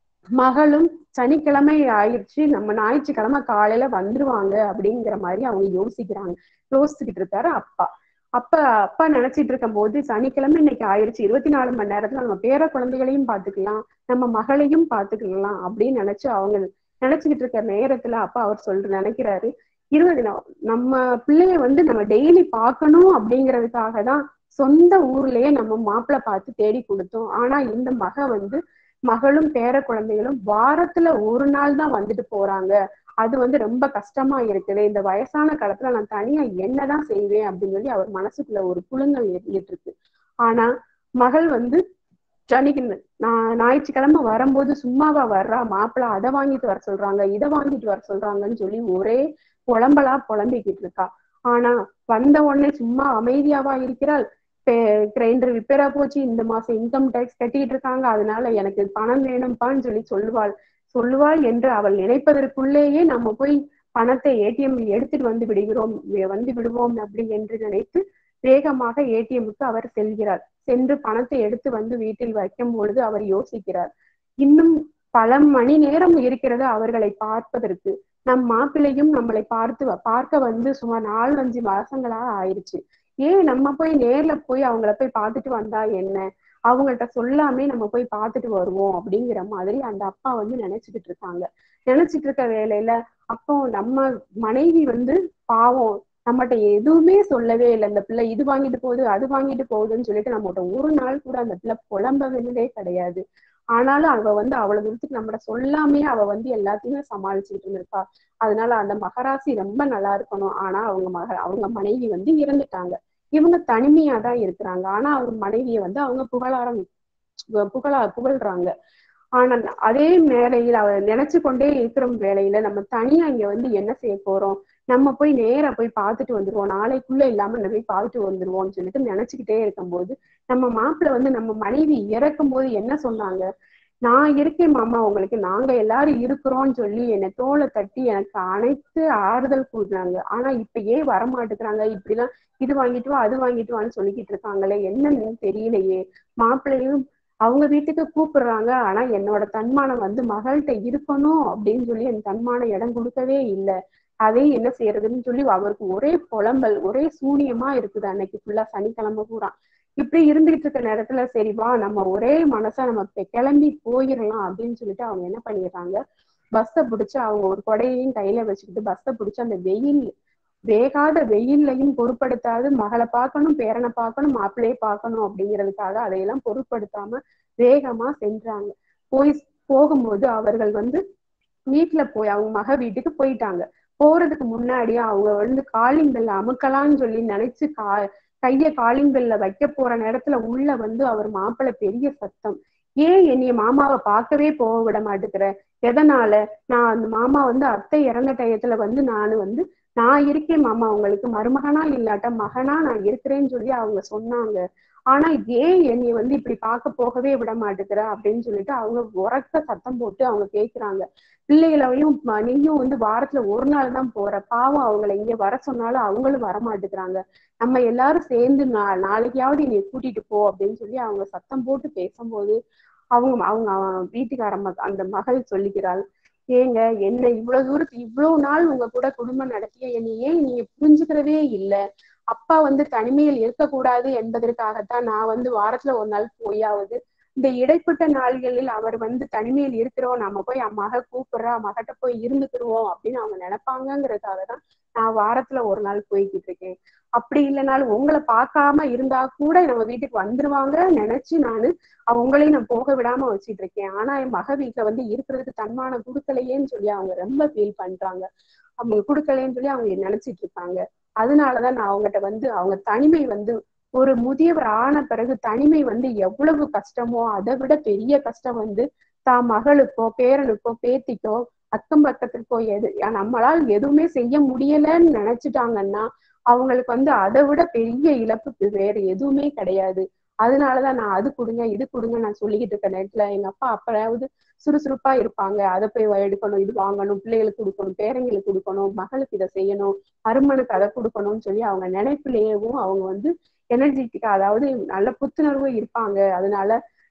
மகளும் சனிக்கிழமை ஆயிடுச்சு நம்ம ஞாயிற்றுக்கிழமை காலையில வந்துருவாங்க அப்படிங்கிற மாதிரி அவங்க யோசிக்கிறாங்க யோசிச்சுக்கிட்டு இருக்காரு அப்பா அப்ப அப்பா நினைச்சிட்டு இருக்கும் போது சனிக்கிழமை இன்னைக்கு ஆயிடுச்சு இருபத்தி நாலு மணி நேரத்துல நம்ம பேர குழந்தைகளையும் பாத்துக்கலாம் நம்ம மகளையும் பாத்துக்கலாம் அப்படின்னு நினைச்சு அவங்க நினைச்சுக்கிட்டு இருக்க நேரத்துல அப்பா அவர் சொல்ற நினைக்கிறாரு இருபது நம்ம பிள்ளைய வந்து நம்ம டெய்லி பார்க்கணும் அப்படிங்கிறதுக்காக தான் சொந்த ஊர்லயே நம்ம மாப்பிள்ளை பார்த்து தேடி கொடுத்தோம் ஆனா இந்த மக வந்து மகளும் பேர குழந்தைகளும் வாரத்துல ஒரு நாள் தான் வந்துட்டு போறாங்க அது வந்து ரொம்ப கஷ்டமா இருக்குது இந்த வயசான காலத்துல நான் தனியா என்னதான் செய்வேன் அப்படின்னு சொல்லி அவர் மனசுக்குள்ள ஒரு புழுங்கல் இருந்துட்டு இருக்கு ஆனா மகள் வந்து சனிக்கு நான் ஞாயிற்றுக்கிழமை வரும்போது சும்மாவா வர்றா மாப்பிள்ளை அதை வாங்கிட்டு வர சொல்றாங்க இதை வாங்கிட்டு வர சொல்றாங்கன்னு சொல்லி ஒரே புலம்பலா புலம்பிக்கிட்டு இருக்கா ஆனா வந்த உடனே சும்மா அமைதியாவா இருக்கிறாள் கிரைண்டர் ரிப்பேரா போச்சு இந்த மாசம் இன்கம் டேக்ஸ் கட்டிட்டு இருக்காங்க அதனால எனக்கு பணம் வேணும்ப்பான்னு சொல்லி சொல்லுவாள் சொல்லுவாள் என்று அவள் நினைப்பதற்குள்ளேயே நம்ம போய் பணத்தை ஏடிஎம் எடுத்துட்டு வந்து விடுகிறோம் வந்து விடுவோம் அப்படி என்று நினைத்து வேகமாக ஏடிஎம்முக்கு அவர் செல்கிறார் சென்று பணத்தை எடுத்து வந்து வீட்டில் வைக்கும் பொழுது அவர் யோசிக்கிறார் இன்னும் பல மணி நேரம் இருக்கிறது அவர்களை பார்ப்பதற்கு நம் மாப்பிள்ளையும் நம்மளை பார்த்து பார்க்க வந்து சுமார் நாலு அஞ்சு மாசங்களா ஆயிடுச்சு ஏன் நம்ம போய் நேர்ல போய் அவங்கள போய் பார்த்துட்டு வந்தா என்ன அவங்கள்ட்ட சொல்லாமே நம்ம போய் பார்த்துட்டு வருவோம் அப்படிங்கிற மாதிரி அந்த அப்பா வந்து நினைச்சுக்கிட்டு இருக்காங்க நினைச்சிட்டு இருக்க வேலையில அப்போ நம்ம மனைவி வந்து பாவம் நம்மகிட்ட எதுவுமே சொல்லவே இல்லை இந்த பிள்ளை இது வாங்கிட்டு போகுது அது வாங்கிட்டு போகுதுன்னு சொல்லிட்டு நம்மகிட்ட ஒரு நாள் கூட அந்த பிள்ளை புலம்பவே கிடையாது ஆனாலும் அவ வந்து அவ்வளவு தூரத்துக்கு நம்மகிட்ட சொல்லாமே அவ வந்து எல்லாத்தையுமே சமாளிச்சுட்டு இருந்திருப்பா அதனால அந்த மகராசி ரொம்ப நல்லா இருக்கணும் ஆனா அவங்க மக அவங்க மனைவி வந்து இறந்துட்டாங்க இவங்க தனிமையா தான் இருக்கிறாங்க ஆனா அவங்க மனைவிய வந்து அவங்க புகழாரம் புகழா புகழ்றாங்க ஆனா அதே வேலையில அவ நினைச்சு கொண்டே இருக்கிற வேலையில நம்ம தனியா இங்க வந்து என்ன செய்ய போறோம் நம்ம போய் நேரா போய் பார்த்துட்டு வந்துருவோம் நாளைக்குள்ள இல்லாம நம்ம போய் பார்த்துட்டு வந்துருவோம்னு சொல்லிட்டு நினைச்சுக்கிட்டே இருக்கும்போது நம்ம மாப்பிள்ள வந்து நம்ம மனைவி இறக்கும் போது என்ன சொன்னாங்க நான் இருக்கேன் மாமா உங்களுக்கு நாங்க எல்லாரும் இருக்கிறோம்னு சொல்லி என்னை தோலை தட்டி எனக்கு அனைத்து ஆறுதல் கூடுறாங்க ஆனா இப்ப ஏன் வரமாட்டேங்கிறாங்க இப்படிலாம் இது வாங்கிட்டு வா அது வாங்கிட்டு வான்னு சொல்லிக்கிட்டு இருக்காங்களே என்னன்னு தெரியலையே மாப்பிள்ளையும் அவங்க வீட்டுக்கு கூப்பிடுறாங்க ஆனா என்னோட தன்மானம் வந்து மகள்கிட்ட இருக்கணும் அப்படின்னு சொல்லி என் தன்மானம் இடம் கொடுக்கவே இல்லை அதே என்ன செய்யறதுன்னு சொல்லி அவருக்கு ஒரே புலம்பல் ஒரே சூனியமா இருக்குது அன்னைக்கு ஃபுல்லா சனிக்கிழமை பூரா இப்படி இருந்துகிட்டு இருக்க நேரத்துல சரி வா நம்ம ஒரே மனசா நம்ம கிளம்பி போயிடலாம் அப்படின்னு சொல்லிட்டு அவங்க என்ன பண்ணிடுறாங்க பஸ்ஸை பிடிச்சு அவங்க ஒரு கொடையையும் கையில வச்சுக்கிட்டு பஸ்ஸை பிடிச்சு அந்த வெயில் வேகாத வெயில்லையும் பொருட்படுத்தாது மகளை பார்க்கணும் பேரனை பார்க்கணும் மாப்பிள்ளையே பார்க்கணும் அப்படிங்கிறதுக்காக அதையெல்லாம் பொருட்படுத்தாம வேகமா சென்றாங்க போய் போகும்போது அவர்கள் வந்து வீட்டுல போய் அவங்க மக வீட்டுக்கு போயிட்டாங்க போறதுக்கு முன்னாடி அவங்க வந்து காலிங் பெல்ல அமுக்கலாம்னு சொல்லி நினைச்சு கா கைய காலிங் பெல்ல வைக்க போற நேரத்துல உள்ள வந்து அவர் மாப்பிள்ளை பெரிய சத்தம் ஏன் என்னைய மாமாவை பார்க்கவே போக விட மாட்டேங்கிற எதனால நான் அந்த மாமா வந்து அத்தை இறந்த டயத்துல வந்து நான் வந்து நான் இருக்கேன் மாமா உங்களுக்கு மருமகனா இல்லாட்ட மகனா நான் இருக்கிறேன்னு சொல்லி அவங்க சொன்னாங்க ஆனா ஏன் என்னைய வந்து இப்படி பார்க்க போகவே விட மாட்டேங்கிற அப்படின்னு சொல்லிட்டு அவங்க உறக்க சத்தம் போட்டு அவங்க கேக்குறாங்க பிள்ளைகளையும் நீயும் வந்து வாரத்துல ஒரு நாள் தான் போற பாவம் அவங்களை இங்க வர சொன்னாலும் அவங்களும் வர மாட்டேங்கிறாங்க நம்ம எல்லாரும் சேர்ந்து நா நாளைக்காவது நீ கூட்டிட்டு போ அப்படின்னு சொல்லி அவங்க சத்தம் போட்டு பேசும்போது அவங்க அவங்க வீட்டுக்கார அந்த மகள் சொல்லிக்கிறாள் ஏங்க என்ன இவ்வளவு தூரத்துக்கு இவ்வளவு நாள் உங்க கூட குடும்பம் நடத்திய என்னை ஏன் நீங்க புரிஞ்சுக்கிறதே இல்லை அப்பா வந்து தனிமையில் இருக்கக்கூடாது என்பதற்காகத்தான் நான் வந்து வாரத்துல ஒரு நாள் போயாவது இந்த இடைப்பட்ட நாள்களில் அவர் வந்து தனிமையில் இருக்கிறோம் நம்ம போய் மக கூப்பிடுறா மகிட்ட போய் இருந்துக்கிடுவோம் அப்படின்னு அவங்க நினைப்பாங்கங்கிறதுக்காக தான் நான் வாரத்துல ஒரு நாள் போய்கிட்டு இருக்கேன் அப்படி இல்லைனாலும் உங்களை பார்க்காம இருந்தா கூட நம்ம வீட்டுக்கு வந்துருவாங்க நினைச்சு நானு அவங்களையும் நான் போக விடாம வச்சிட்டு இருக்கேன் ஆனா என் மக வீட்டுல வந்து இருக்கிறதுக்கு தன்மானம் கொடுக்கலையேன்னு சொல்லி அவங்க ரொம்ப ஃபீல் பண்றாங்க அவங்க கொடுக்கலைன்னு சொல்லி அவங்க நினைச்சிட்டு இருக்காங்க அதனாலதான் நான் அவங்ககிட்ட வந்து அவங்க தனிமை வந்து ஒரு முதியவர் ஆன பிறகு தனிமை வந்து எவ்வளவு கஷ்டமோ அதை விட பெரிய கஷ்டம் வந்து தான் மகளுக்கோ பேரனுக்கோ பேத்திக்கோ அக்கம் பக்கத்திற்கோ எது நம்மளால் எதுவுமே செய்ய முடியலன்னு நினைச்சிட்டாங்கன்னா அவங்களுக்கு வந்து அதை விட பெரிய இழப்பு வேற எதுவுமே கிடையாது அதனாலதான் நான் அது கொடுங்க இது கொடுங்க நான் சொல்லிக்கிட்டு இருக்க நேரத்துல எங்க அப்பா அப்பயாவது சுறுசுறுப்பா இருப்பாங்க அதை போய் எடுக்கணும் இது வாங்கணும் பிள்ளைகளுக்கு கொடுக்கணும் பேரங்களுக்கு கொடுக்கணும் மகளுக்கு இதை செய்யணும் அருமனுக்கு அதை கொடுக்கணும்னு சொல்லி அவங்க நினைப்பிலேயேவும் அவங்க வந்து எனர்ஜெட்டிக்கா அதாவது நல்ல புத்துணர்வு இருப்பாங்க அதனால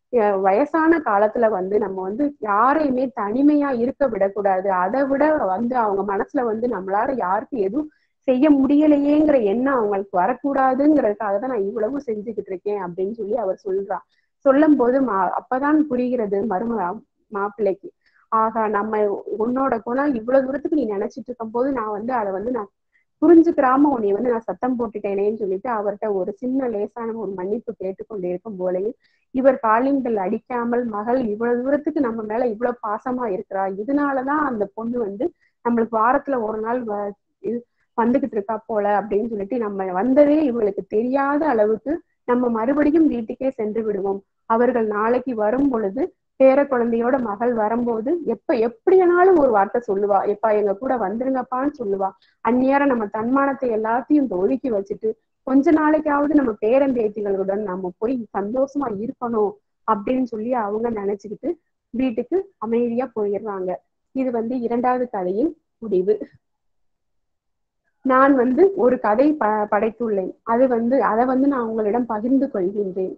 அஹ் வயசான காலத்துல வந்து நம்ம வந்து யாரையுமே தனிமையா இருக்க விடக்கூடாது அதை விட வந்து அவங்க மனசுல வந்து நம்மளால யாருக்கு எதுவும் செய்ய முடியலையேங்கிற எண்ணம் அவங்களுக்கு வரக்கூடாதுங்கிறதுக்காக தான் நான் இவ்வளவு செஞ்சுக்கிட்டு இருக்கேன் அப்படின்னு சொல்லி அவர் சொல்றார் சொல்லும் போது மா அப்பதான் புரிகிறது மரும மாப்பிள்ளைக்கு ஆகா நம்ம உன்னோட குணம் இவ்வளவு தூரத்துக்கு நீ நினைச்சிட்டு இருக்கும் போது நான் வந்து அதை வந்து நான் புரிஞ்சுக்கிறாம உன்னை வந்து நான் சத்தம் போட்டுட்டேனேன்னு சொல்லிட்டு அவர்கிட்ட ஒரு சின்ன லேசான ஒரு மன்னிப்பு கேட்டுக்கொண்டு இருக்கும் போலையும் இவர் காலிங்கள் அடிக்காமல் மகள் இவ்வளவு தூரத்துக்கு நம்ம மேல இவ்வளவு பாசமா இருக்கிறா இதனாலதான் அந்த பொண்ணு வந்து நம்மளுக்கு வாரத்துல ஒரு நாள் வ- இது வந்துகிட்டு இருக்கா போல அப்படின்னு சொல்லிட்டு நம்ம வந்ததே இவளுக்கு தெரியாத அளவுக்கு நம்ம மறுபடியும் வீட்டுக்கே சென்று விடுவோம் அவர்கள் நாளைக்கு வரும் பொழுது பேர குழந்தையோட மகள் வரும்போது எப்ப எப்படியானாலும் ஒரு வார்த்தை சொல்லுவா எப்பா எங்க கூட வந்துருங்கப்பான்னு சொல்லுவா அந்நேரம் நம்ம தன்மானத்தை எல்லாத்தையும் ஒதுக்கி வச்சுட்டு கொஞ்ச நாளைக்காவது நம்ம பேரன் பேத்திகளுடன் நம்ம போய் சந்தோஷமா இருக்கணும் அப்படின்னு சொல்லி அவங்க நினைச்சுக்கிட்டு வீட்டுக்கு அமைதியா போயிடுறாங்க இது வந்து இரண்டாவது கதையின் முடிவு நான் வந்து ஒரு கதை ப படைத்துள்ளேன் அது வந்து அதை வந்து நான் உங்களிடம் பகிர்ந்து கொள்கின்றேன்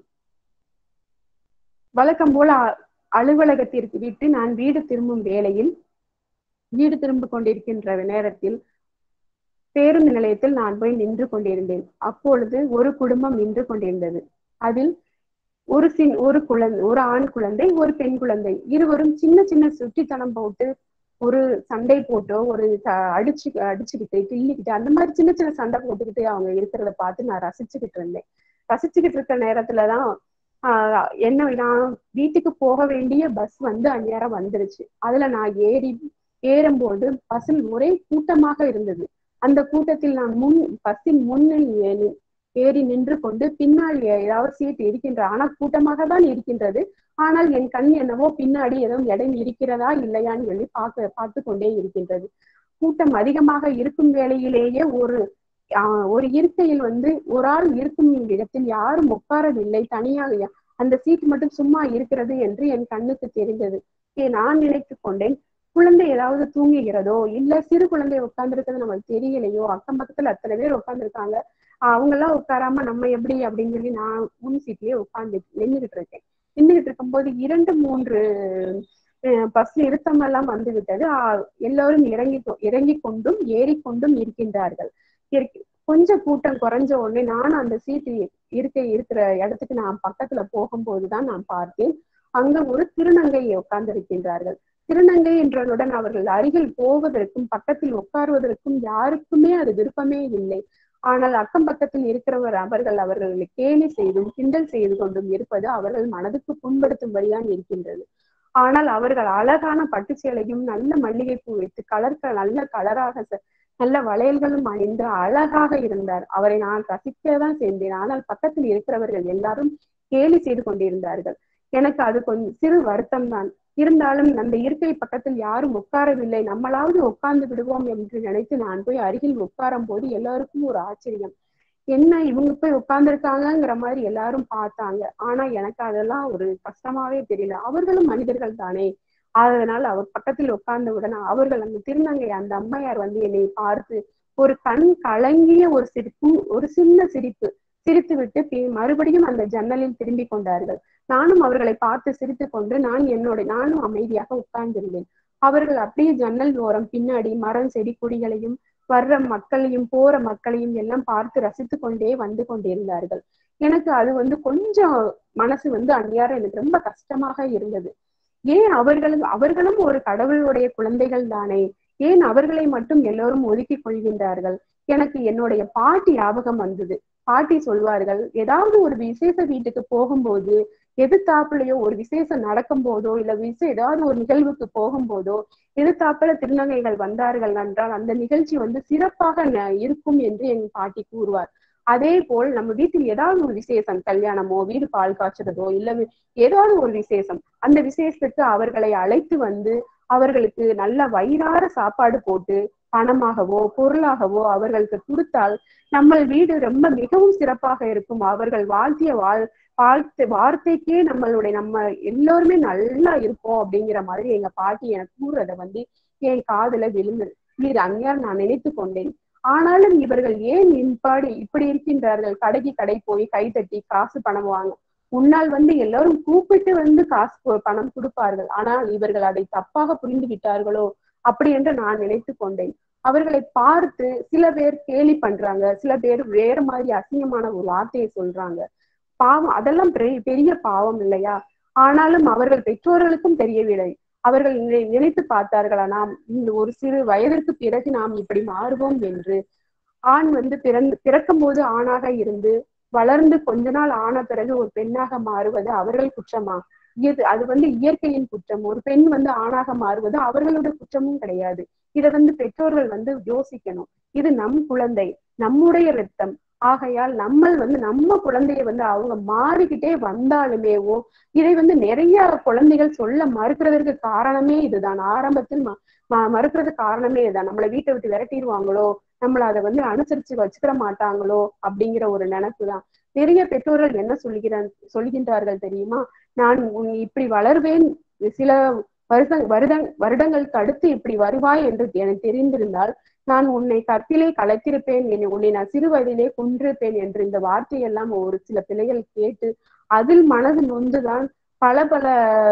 வழக்கம் போல அ- அலுவலகத்திற்கு விட்டு நான் வீடு திரும்பும் வேளையில் வீடு திரும்ப கொண்டிருக்கின்ற நேரத்தில் பேருந்து நிலையத்தில் நான் போய் நின்று கொண்டிருந்தேன் அப்பொழுது ஒரு குடும்பம் நின்று கொண்டிருந்தது அதில் ஒரு சின் ஒரு குழந்தை ஒரு ஆண் குழந்தை ஒரு பெண் குழந்தை இருவரும் சின்ன சின்ன சுட்டித்தனம் போட்டு ஒரு சண்டை போட்டோ ஒரு த- அடிச்சு அடிச்சுக்கிட்டு கிள்ளிக்கிட்டு அந்த மாதிரி சின்ன சின்ன சண்டை போட்டுக்கிட்டு அவங்க இருக்கிறத பார்த்து நான் ரசிச்சுக்கிட்டு இருந்தேன் ரசிச்சுக்கிட்டு இருக்க நேரத்துலதான் ஆஹ் என்ன நான் வீட்டுக்கு போக வேண்டிய பஸ் வந்து அந்நேரம் வந்துருச்சு அதுல நான் ஏறி ஏறும்போது பஸ்ஸில் ஒரே கூட்டமாக இருந்தது அந்த கூட்டத்தில் நான் முன் பஸ்ஸின் முன்னில் ஏறி- ஏறி நின்று கொண்டு பின்னால் ஏதாவது சீட் இருக்கின்ற ஆனால் கூட்டமாக தான் இருக்கின்றது ஆனால் என் கண் என்னவோ பின்னாடி ஏதோ இடம் இருக்கிறதா இல்லையான்னு சொல்லி பார்க்க பார்த்து கொண்டே இருக்கின்றது கூட்டம் அதிகமாக இருக்கும் வேளையிலேயே ஒரு ஆஹ் ஒரு இருக்கையில் வந்து ஒரு ஆள் இருக்கும் இடத்தில் யாரும் உட்காரவில்லை தனியாக அந்த சீட் மட்டும் சும்மா இருக்கிறது என்று என் கண்ணுக்கு தெரிந்தது ஏ, நான் நினைத்து கொண்டேன் குழந்தை ஏதாவது தூங்குகிறதோ இல்ல சிறு குழந்தை உட்கார்ந்துருக்கிறது நமக்கு தெரியலையோ அக்கம் பக்கத்துல அத்தனை பேர் உட்கார்ந்துருக்காங்க அவங்க எல்லாம் உட்காராம நம்ம எப்படி அப்படின்னு சொல்லி நான் முன் சீட்லயே உட்கார்ந்து நின்றுகிட்டு இருக்கேன் நின்றுகிட்டு இருக்கும்போது இரண்டு மூன்று பஸ் நிறுத்தம் எல்லாம் வந்து விட்டது ஆஹ் எல்லோரும் இறங்கி கொ- இறங்கி கொண்டும் ஏறிக்கொண்டும் இருக்கின்றார்கள் இருக்கு- கொஞ்சம் கூட்டம் குறைஞ்ச உடனே நானும் அந்த சீட்டு இருக்க இருக்கிற இடத்துக்கு நான் பக்கத்துல போகும்போதுதான் நான் பார்த்தேன் அங்க ஒரு திருநங்கை உட்கார்ந்திருக்கின்றார்கள் திருநங்கை என்றவுடன் அவர்கள் அருகில் போவதற்கும் பக்கத்தில் உட்காருவதற்கும் யாருக்குமே அது விருப்பமே இல்லை ஆனால் அக்கம் பக்கத்தில் இருக்கிறவர் அவர்கள் அவர்களை கேலி செய்தும் கிண்டல் செய்து கொண்டும் இருப்பது அவர்கள் மனதுக்கு புண்படுத்தும்படிதான் இருக்கின்றது ஆனால் அவர்கள் அழகான பட்டு சேலையும் நல்ல மல்லிகைப்பூ வைத்து கலர்கள் நல்ல கலராக ச- நல்ல வளையல்களும் அணிந்து அழகாக இருந்தார் அவரை நான் ரசிக்கதான் சேர்ந்தேன் ஆனால் பக்கத்தில் இருக்கிறவர்கள் எல்லாரும் கேலி செய்து கொண்டிருந்தார்கள் எனக்கு அது கொஞ்சம் சிறு வருத்தம் தான் இருந்தாலும் அந்த இருக்கை பக்கத்தில் யாரும் உட்காரவில்லை நம்மளாவது உட்கார்ந்து விடுவோம் என்று நினைத்து நான் போய் அருகில் உட்காரும் போது எல்லாருக்கும் ஒரு ஆச்சரியம் என்ன இவங்க போய் உட்கார்ந்துருக்காங்கங்கிற மாதிரி எல்லாரும் பார்த்தாங்க ஆனா எனக்கு அதெல்லாம் ஒரு கஷ்டமாவே தெரியல அவர்களும் மனிதர்கள் தானே அதனால அவர் பக்கத்தில் உட்கார்ந்தவுடன் அவர்கள் அந்த திருநங்கை அந்த அம்மையார் வந்து என்னை பார்த்து ஒரு கண் கலங்கிய ஒரு சிரிப்பு ஒரு சின்ன சிரிப்பு சிரித்து விட்டு பி- மறுபடியும் அந்த ஜன்னலில் திரும்பி கொண்டார்கள் நானும் அவர்களை பார்த்து சிரித்து கொண்டு நான் என்னோட நானும் அமைதியாக உட்கார்ந்திருந்தேன் அவர்கள் அப்படியே ஜன்னல் ஓரம் பின்னாடி மரம் செடி கொடிகளையும் வர்ற மக்களையும் போற மக்களையும் எல்லாம் பார்த்து ரசித்து கொண்டே வந்து கொண்டிருந்தார்கள் எனக்கு அது வந்து கொஞ்சம் மனசு வந்து அந்நியாரம் எனக்கு ரொம்ப கஷ்டமாக இருந்தது ஏன் அவர்களும் அவர்களும் ஒரு கடவுளுடைய குழந்தைகள் தானே ஏன் அவர்களை மட்டும் எல்லோரும் ஒதுக்கி கொள்கின்றார்கள் எனக்கு என்னுடைய பாட்டி ஞாபகம் வந்தது பாட்டி சொல்வார்கள் ஏதாவது ஒரு விசேஷ வீட்டுக்கு போகும்போது எதிர்த்தாப்புலயோ ஒரு விசேஷம் நடக்கும் போதோ இல்ல விச ஏதாவது ஒரு நிகழ்வுக்கு போகும்போதோ எதிர்த்தாப்புல திருநங்கைகள் வந்தார்கள் என்றால் அந்த நிகழ்ச்சி வந்து சிறப்பாக ந- இருக்கும் என்று என் பாட்டி கூறுவார் அதே போல் நம்ம வீட்டில் ஏதாவது ஒரு விசேஷம் கல்யாணமோ வீடு பால் காய்ச்சறதோ இல்ல வி- ஏதாவது ஒரு விசேஷம் அந்த விசேஷத்துக்கு அவர்களை அழைத்து வந்து அவர்களுக்கு நல்ல வயிறார சாப்பாடு போட்டு பணமாகவோ பொருளாகவோ அவர்களுக்கு கொடுத்தால் நம்ம வீடு ரொம்ப மிகவும் சிறப்பாக இருக்கும் அவர்கள் வாழ்த்திய வாழ் வாழ்த்து வார்த்தைக்கே நம்மளுடைய நம்ம எல்லோருமே நல்லா இருப்போம் அப்படிங்கிற மாதிரி எங்க பாட்டி எனக்கு கூறுறத வந்து என் காதுல விழுந்தது இது அந்நியார் நான் நினைத்து கொண்டேன் ஆனாலும் இவர்கள் ஏன் இன்பாடி இப்படி இருக்கின்றார்கள் கடைக்கு கடை போய் கைத்தட்டி காசு பணம் வாங்க முன்னால் வந்து எல்லாரும் கூப்பிட்டு வந்து காசு கொ- பணம் கொடுப்பார்கள் ஆனால் இவர்கள் அதை தப்பாக புரிந்து விட்டார்களோ அப்படி என்று நான் நினைத்து கொண்டேன் அவர்களை பார்த்து சில பேர் கேலி பண்றாங்க சில பேர் வேற மாதிரி அசிங்கமான ஒரு வார்த்தையை சொல்றாங்க பாவம் அதெல்லாம் பெரிய பெரிய பாவம் இல்லையா ஆனாலும் அவர்கள் பெற்றோர்களுக்கும் தெரியவில்லை அவர்கள் நினை- நினைத்து பார்த்தார்களா நாம் இந்த ஒரு சிறு வயதிற்கு பிறகு நாம் இப்படி மாறுவோம் என்று ஆண் வந்து பிறந்து பிறக்கும் போது ஆணாக இருந்து வளர்ந்து கொஞ்ச நாள் ஆன பிறகு ஒரு பெண்ணாக மாறுவது அவர்கள் குற்றமா இது அது வந்து இயற்கையின் குற்றம் ஒரு பெண் வந்து ஆணாக மாறுவது அவர்களோட குற்றமும் கிடையாது இதை வந்து பெற்றோர்கள் வந்து யோசிக்கணும் இது நம் குழந்தை நம்முடைய ரத்தம் ஆகையால் நம்ம வந்து நம்ம குழந்தைய வந்து அவங்க மாறிக்கிட்டே வந்தாலுமேவோ இதை வந்து நிறைய குழந்தைகள் சொல்ல மறுக்கிறதற்கு காரணமே இதுதான் ஆரம்பத்தில் ம- ம- மறுக்கிறதுக்கு காரணமே இதுதான் நம்மளை வீட்டை விட்டு விரட்டிடுவாங்களோ நம்மள அதை வந்து அனுசரிச்சு வச்சுக்கிற மாட்டாங்களோ அப்படிங்கிற ஒரு நினைப்பு தான் நிறைய பெற்றோர்கள் என்ன சொல்லுகிற சொல்கின்றார்கள் தெரியுமா நான் உன் இப்படி வளர்வேன் சில வருட வருட வருடங்களுக்கு அடுத்து இப்படி வருவாய் என்று எனக்கு தெரிந்திருந்தால் நான் உன்னை கற்பிலே கலைத்திருப்பேன் என்னை உன்னை நான் சிறு வயதிலே கொன்றிருப்பேன் என்று இந்த வார்த்தையெல்லாம் ஒரு சில பிள்ளைகள் கேட்டு அதில் மனது நொந்துதான் பல பல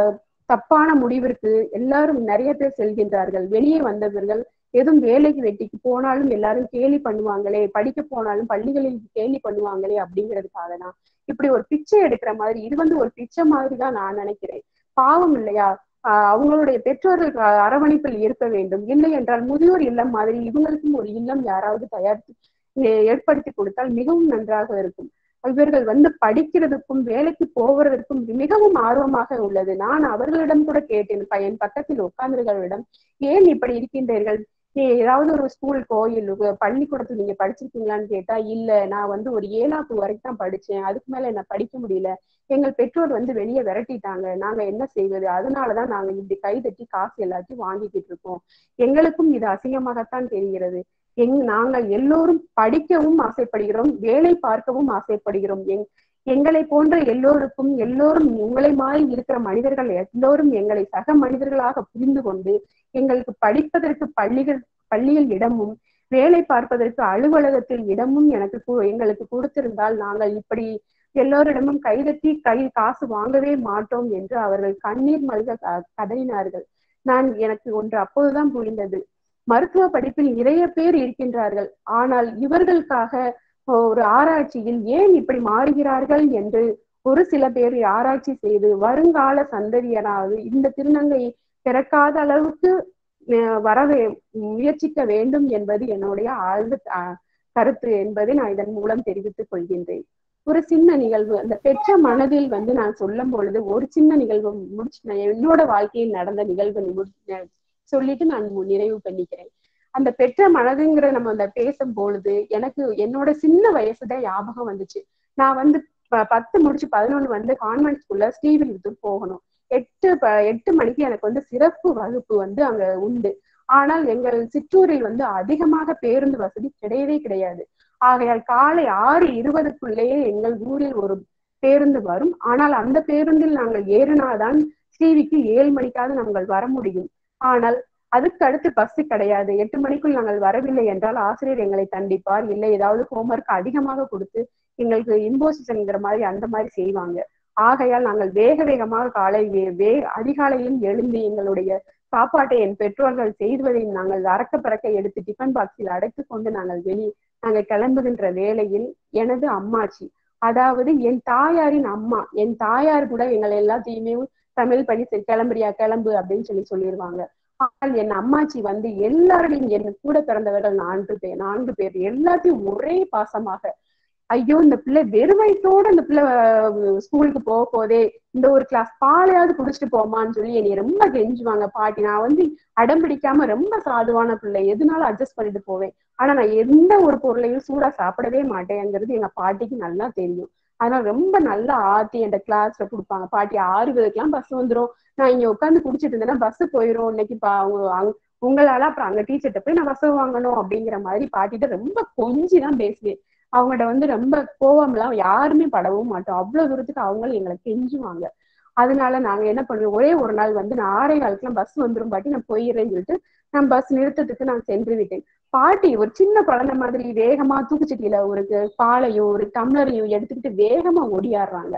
தப்பான முடிவிற்கு எல்லாரும் நிறைய பேர் செல்கின்றார்கள் வெளியே வந்தவர்கள் எதுவும் வேலைக்கு வெட்டிக்கு போனாலும் எல்லாரும் கேலி பண்ணுவாங்களே படிக்க போனாலும் பள்ளிகளில் கேலி பண்ணுவாங்களே அப்படிங்கிறதுக்காக தான் இப்படி ஒரு பிச்சை எடுக்கிற மாதிரி இது வந்து ஒரு பிச்சை மாதிரி தான் நான் நினைக்கிறேன் பாவம் இல்லையா ஆஹ் அவங்களுடைய பெற்றோர்கள் அ- அரவணைப்பில் இருக்க வேண்டும் இல்லை என்றால் முதியோர் இல்லம் மாதிரி இவங்களுக்கும் ஒரு இல்லம் யாராவது தயாரித்து ஏ- ஏற்படுத்தி கொடுத்தால் மிகவும் நன்றாக இருக்கும் இவர்கள் வந்து படிக்கிறதுக்கும் வேலைக்கு போவதற்கும் மிகவும் ஆர்வமாக உள்ளது நான் அவர்களிடம் கூட கேட்டேன் பையன் பக்கத்தில் உட்கார்ந்தவர்களிடம் ஏன் இப்படி இருக்கின்றீர்கள் நீ ஏதாவது ஒரு ஸ்கூலுக்கோ இல்ல பள்ளிக்கூடத்துல நீங்க படிச்சிருக்கீங்களான்னு கேட்டா இல்ல நான் வந்து ஒரு ஏழாப்பு வரைக்கும் தான் படிச்சேன் அதுக்கு மேல என்ன படிக்க முடியல எங்கள் பெற்றோர் வந்து வெளியே விரட்டிட்டாங்க நாங்க என்ன செய்வது அதனாலதான் நாங்க இப்படி கை தட்டி காசு எல்லாத்தையும் வாங்கிக்கிட்டு இருக்கோம் எங்களுக்கும் இது அசிங்கமாகத்தான் தெரிகிறது எங் நாங்கள் எல்லோரும் படிக்கவும் ஆசைப்படுகிறோம் வேலை பார்க்கவும் ஆசைப்படுகிறோம் எங் எங்களை போன்ற எல்லோருக்கும் எல்லோரும் உங்களை மாதிரி இருக்கிற மனிதர்கள் எல்லோரும் எங்களை சக மனிதர்களாக புரிந்து கொண்டு எங்களுக்கு படிப்பதற்கு பள்ளிகள் பள்ளியில் இடமும் வேலை பார்ப்பதற்கு அலுவலகத்தில் இடமும் எனக்கு கு- எங்களுக்கு கொடுத்திருந்தால் நாங்கள் இப்படி எல்லோரிடமும் கைதட்டி கை காசு வாங்கவே மாட்டோம் என்று அவர்கள் கண்ணீர் மல்க க- கதறினார்கள் நான் எனக்கு ஒன்று அப்போதுதான் புரிந்தது மருத்துவ படிப்பில் நிறைய பேர் இருக்கின்றார்கள் ஆனால் இவர்களுக்காக ஒரு ஆராய்ச்சியில் ஏன் இப்படி மாறுகிறார்கள் என்று ஒரு சில பேர் ஆராய்ச்சி செய்து வருங்கால சந்ததியராவது இந்த திருநங்கை பிறக்காத அளவுக்கு அஹ் வரவே முயற்சிக்க வேண்டும் என்பது என்னுடைய ஆழ்ந்த அஹ், கருத்து என்பதை நான் இதன் மூலம் தெரிவித்துக் கொள்கின்றேன் ஒரு சின்ன நிகழ்வு அந்த பெற்ற மனதில் வந்து நான் சொல்லும் பொழுது ஒரு சின்ன நிகழ்வு முடிச்சு நான் என்னோட வாழ்க்கையில் நடந்த நிகழ்வு நிமு- சொல்லிட்டு நான் மு- நிறைவு பண்ணிக்கிறேன் அந்த பெற்ற மனதுங்கிற நம்ம அந்த பேசும் பொழுது எனக்கு என்னோட சின்ன வயசுதான் ஞாபகம் வந்துச்சு நான் வந்து ப- பத்து முடிச்சு பதினொன்னு வந்து கான்வென்ட் ஸ்கூல்ல ஸ்ரீவில்லிபுத்தூர் போகணும் எட்டு ப- எட்டு மணிக்கு எனக்கு வந்து சிறப்பு வகுப்பு வந்து அங்க உண்டு ஆனால் எங்கள் சிற்றூரில் வந்து அதிகமாக பேருந்து வசதி கிடையவே கிடையாது ஆகையால் காலை ஆறு இருபதுக்குள்ளேயே எங்கள் ஊரில் ஒரு பேருந்து வரும் ஆனால் அந்த பேருந்தில் நாங்கள் ஏறினாதான் ஸ்ரீவிக்கு ஏழு மணிக்காவது நாங்கள் வர முடியும் ஆனால் அதுக்கு அடுத்து பஸ் கிடையாது எட்டு மணிக்குள் நாங்கள் வரவில்லை என்றால் ஆசிரியர் எங்களை தண்டிப்பார் இல்லை ஏதாவது ஹோம்ஒர்க் அதிகமாக கொடுத்து எங்களுக்கு இம்போசிஷன்ங்கிற மாதிரி அந்த மாதிரி செய்வாங்க ஆகையால் நாங்கள் வேக வேகமாக காலை வே- வே அதிகாலையில் எழுந்து எங்களுடைய சாப்பாட்டை என் பெற்றோர்கள் செய்வதை நாங்கள் அறக்க பறக்க எடுத்து டிஃபன் பாக்ஸில் அடைத்து கொண்டு நாங்கள் வெளி நாங்கள் கிளம்புகின்ற வேளையில் எனது அம்மாச்சி அதாவது என் தாயாரின் அம்மா என் தாயார் கூட எங்களை எல்லாத்தையுமே தமிழ் பண்ணி சரி கிளம்புறியா கிளம்பு அப்படின்னு சொல்லி சொல்லிடுவாங்க ஆனால் என் அம்மாச்சி வந்து எல்லாரையும் என் கூட பிறந்தவர்கள் நான்கு பேர் நான்கு பேர் எல்லாத்தையும் ஒரே பாசமாக ஐயோ இந்த பிள்ளை வெறும் வயிற்றோட இந்த பிள்ளை அஹ், ஸ்கூலுக்கு போக போதே இந்த ஒரு கிளாஸ் பாலையாவது குடிச்சிட்டு போமான்னு சொல்லி என்னை ரொம்ப கெஞ்சுவாங்க பாட்டி நான் வந்து அடம் பிடிக்காம ரொம்ப சாதுவான பிள்ளை எதுனாலும் அட்ஜஸ்ட் பண்ணிட்டு போவேன் ஆனா நான் எந்த ஒரு பொருளையும் சூடா சாப்பிடவே மாட்டேங்கிறது எங்க பாட்டிக்கு நல்லா தெரியும் அதனால ரொம்ப நல்லா ஆத்தி என் கிளாஸ்ல கொடுப்பாங்க பாட்டி ஆறு பேருக்குலாம் பஸ் வந்துரும் நான் இங்க உட்காந்து குடிச்சிட்டு இருந்தேன்னா பஸ் போயிரும் இன்னைக்கு பா- அவங்க- அவங்க- உங்களால அப்புறம் அங்க டீச்சர்ட்ட போய் நான் பஸ் வாங்கணும் அப்படிங்கிற மாதிரி பாட்டிட்ட ரொம்ப கொஞ்சி தான் பேசுவேன் அவங்கள்ட்ட வந்து ரொம்ப கோவம்லாம் யாருமே படவும் மாட்டோம் அவ்வளவு தூரத்துக்கு அவங்களும் எங்களை கெஞ்சுவாங்க அதனால நாங்க என்ன பண்ணுவோம் ஒரே ஒரு நாள் வந்து நான் ஆறே காலத்துலாம் பஸ் வந்துரும் பாட்டி நான் போயிடுறேன்னு சொல்லிட்டு நான் பஸ் நிறுத்தத்துக்கு நான் சென்று விட்டேன் பாட்டி ஒரு சின்ன குழந்தை மாதிரி வேகமா தூக்குச்சட்டியில ஒரு க- பாலையும் ஒரு டம்ளரையும் எடுத்துக்கிட்டு வேகமா ஓடியாடுறாங்க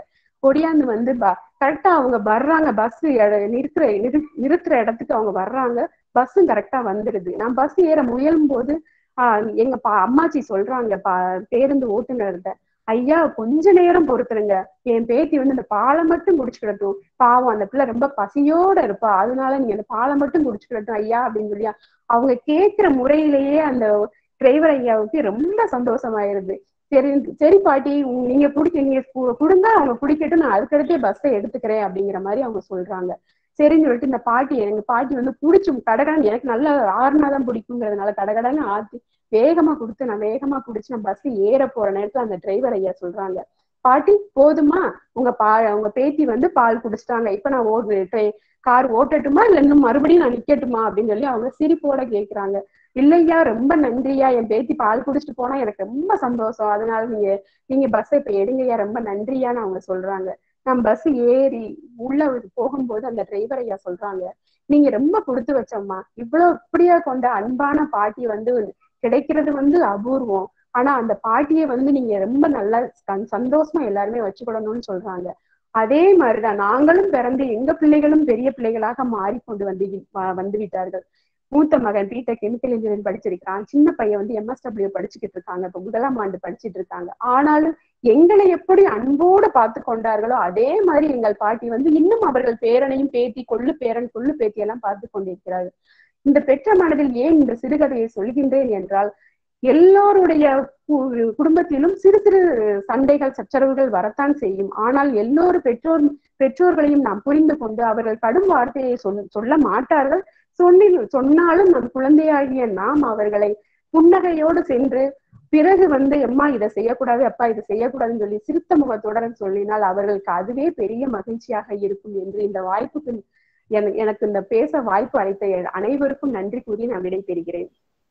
கொடியாந்து வந்து கரெக்டா அவங்க வர்றாங்க பஸ் நிறுத்துற நிறு- நிறுத்துற இடத்துக்கு அவங்க வர்றாங்க பஸ்ஸும் கரெக்டா வந்துடுது நான் பஸ் ஏற முயலும் போது ஆஹ் எங்க பா அம்மாச்சி சொல்றாங்க பா பேருந்து ஓட்டுநர்கிட்ட ஐயா கொஞ்ச நேரம் பொறுத்துருங்க என் பேத்தி வந்து இந்த பாலை மட்டும் குடிச்சுக்கிடட்டும் பாவம் அந்த பிள்ளை ரொம்ப பசியோட இருப்பா அதனால நீங்க அந்த பாலை மட்டும் குடிச்சுக்கிடட்டும் ஐயா அப்படின்னு சொல்லி அவங்க கேட்கிற முறையிலேயே அந்த டிரைவர் ஐயாவுக்கு ரொம்ப சந்தோஷமாயிருது சரி சரி பாட்டி உங்க- நீங்க குடிக்க நீங்க கு- கொடுங்க அவங்க குடிக்கட்டும் நான் அதுக்கடுத்தே பஸ்ஸை எடுத்துக்கிறேன் அப்படிங்கிற மாதிரி அவங்க சொல்றாங்க சரின்னு சொல்லிட்டு இந்த பாட்டி எங்க பாட்டி வந்து குடிச்சு கடகடன் எனக்கு நல்ல ஆறுனாதான் பிடிக்குங்கிறதுனால கடகடன்னு ஆத்தி வேகமா கொடுத்து நான் வேகமா குடிச்சு நான் பஸ் ஏற போற நேரத்துல அந்த டிரைவர் ஐயா சொல்றாங்க பாட்டி போதுமா உங்க பா உங்க பேத்தி வந்து பால் குடிச்சிட்டாங்க இப்ப நான் ஓடு கார் ஓட்டட்டுமா இல்ல இன்னும் மறுபடியும் நான் நிக்கட்டுமா அப்படின்னு சொல்லி அவங்க சிரிப்போட கேக்குறாங்க இல்லையா ரொம்ப நன்றியா என் பேத்தி பால் குடிச்சிட்டு போனா எனக்கு ரொம்ப சந்தோஷம் அதனால நீங்க நீங்க பஸ்ஸை இப்ப எடுங்கய்யா ரொம்ப நன்றியான்னு அவங்க சொல்றாங்க நான் பஸ் ஏறி உள்ள போகும்போது அந்த டிரைவர் ஐயா சொல்றாங்க நீங்க ரொம்ப கொடுத்து வச்சம்மா இவ்வளவு இப்படியா கொண்ட அன்பான பாட்டி வந்து கிடைக்கிறது வந்து அபூர்வம் ஆனா அந்த பாட்டியை வந்து நீங்க ரொம்ப நல்லா சந்- சந்தோஷமா எல்லாருமே வச்சுக்கிடணும்னு சொல்றாங்க அதே மாதிரிதான் நாங்களும் பிறந்து எங்க பிள்ளைகளும் பெரிய பிள்ளைகளாக மாறிக்கொண்டு வந்து வ- வந்து விட்டார்கள் மூத்த மகன் பிடெக் கெமிக்கல் இன்ஜினியரிங் படிச்சிருக்கான் சின்ன பையன் வந்து எம்எஸ்டபிள்யூ படிச்சுக்கிட்டு இருக்காங்க இப்ப முதலாம் ஆண்டு படிச்சிட்டு இருக்காங்க ஆனாலும் எங்களை எப்படி அன்போடு பார்த்து கொண்டார்களோ அதே மாதிரி எங்கள் பாட்டி வந்து இன்னும் அவர்கள் பேரனையும் பேத்தி கொள்ளு பேரன் கொள்ளு பேத்தி எல்லாம் பார்த்து கொண்டிருக்கிறார்கள் இந்த பெற்ற மனதில் ஏன் இந்த சிறுகதையை சொல்கின்றேன் என்றால் எல்லோருடைய கு- குடும்பத்திலும் சிறு சிறு சண்டைகள் சச்சரவுகள் வரத்தான் செய்யும் ஆனால் எல்லோரு பெற்றோர் பெற்றோர்களையும் நாம் புரிந்து கொண்டு அவர்கள் கடும் வார்த்தையை சொல் சொல்ல மாட்டார்கள் சொல்லி சொன்னாலும் நம் குழந்தையாகிய நாம் அவர்களை புன்னகையோடு சென்று பிறகு வந்து அம்மா இதை செய்யக்கூடாது அப்பா இதை செய்யக்கூடாதுன்னு சொல்லி சிரித்த முகத்துடன் சொல்லினால் அவர்களுக்கு அதுவே பெரிய மகிழ்ச்சியாக இருக்கும் என்று இந்த வாய்ப்புக்கு என- எனக்கு இந்த பேச வாய்ப்பு அளித்த அனைவருக்கும் நன்றி கூறி நான் விடைபெறுகிறேன்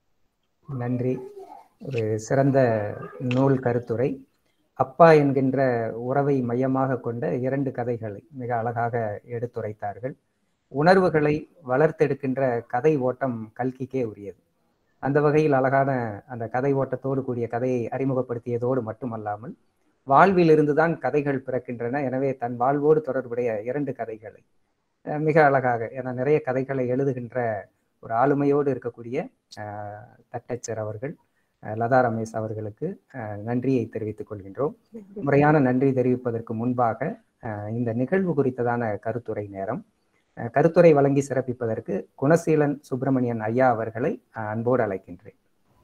நன்றி ஒரு சிறந்த நூல் கருத்துரை அப்பா என்கின்ற உறவை மையமாக கொண்ட இரண்டு கதைகளை மிக அழகாக எடுத்துரைத்தார்கள் உணர்வுகளை வளர்த்தெடுக்கின்ற கதை ஓட்டம் கல்கிக்கே உரியது அந்த வகையில் அழகான அந்த கதை ஓட்டத்தோடு கூடிய கதையை அறிமுகப்படுத்தியதோடு மட்டுமல்லாமல் வாழ்விலிருந்து தான் கதைகள் பிறக்கின்றன எனவே தன் வாழ்வோடு தொடர்புடைய இரண்டு கதைகளை அஹ், மிக அழகாக ஏன்னா நிறைய கதைகளை எழுதுகின்ற ஒரு ஆளுமையோடு இருக்கக்கூடிய அஹ், தட்டச்சர் அவர்கள் அஹ், லதா ரமேஷ் அவர்களுக்கு அஹ், நன்றியை தெரிவித்துக் கொள்கின்றோம் முறையான நன்றி தெரிவிப்பதற்கு முன்பாக அஹ், இந்த நிகழ்வு குறித்ததான கருத்துரை நேரம் அஹ், கருத்துரை வழங்கி சிறப்பிப்பதற்கு குணசீலன் சுப்பிரமணியன் ஐயா அவர்களை அஹ், அன்போடு அழைக்கின்றேன்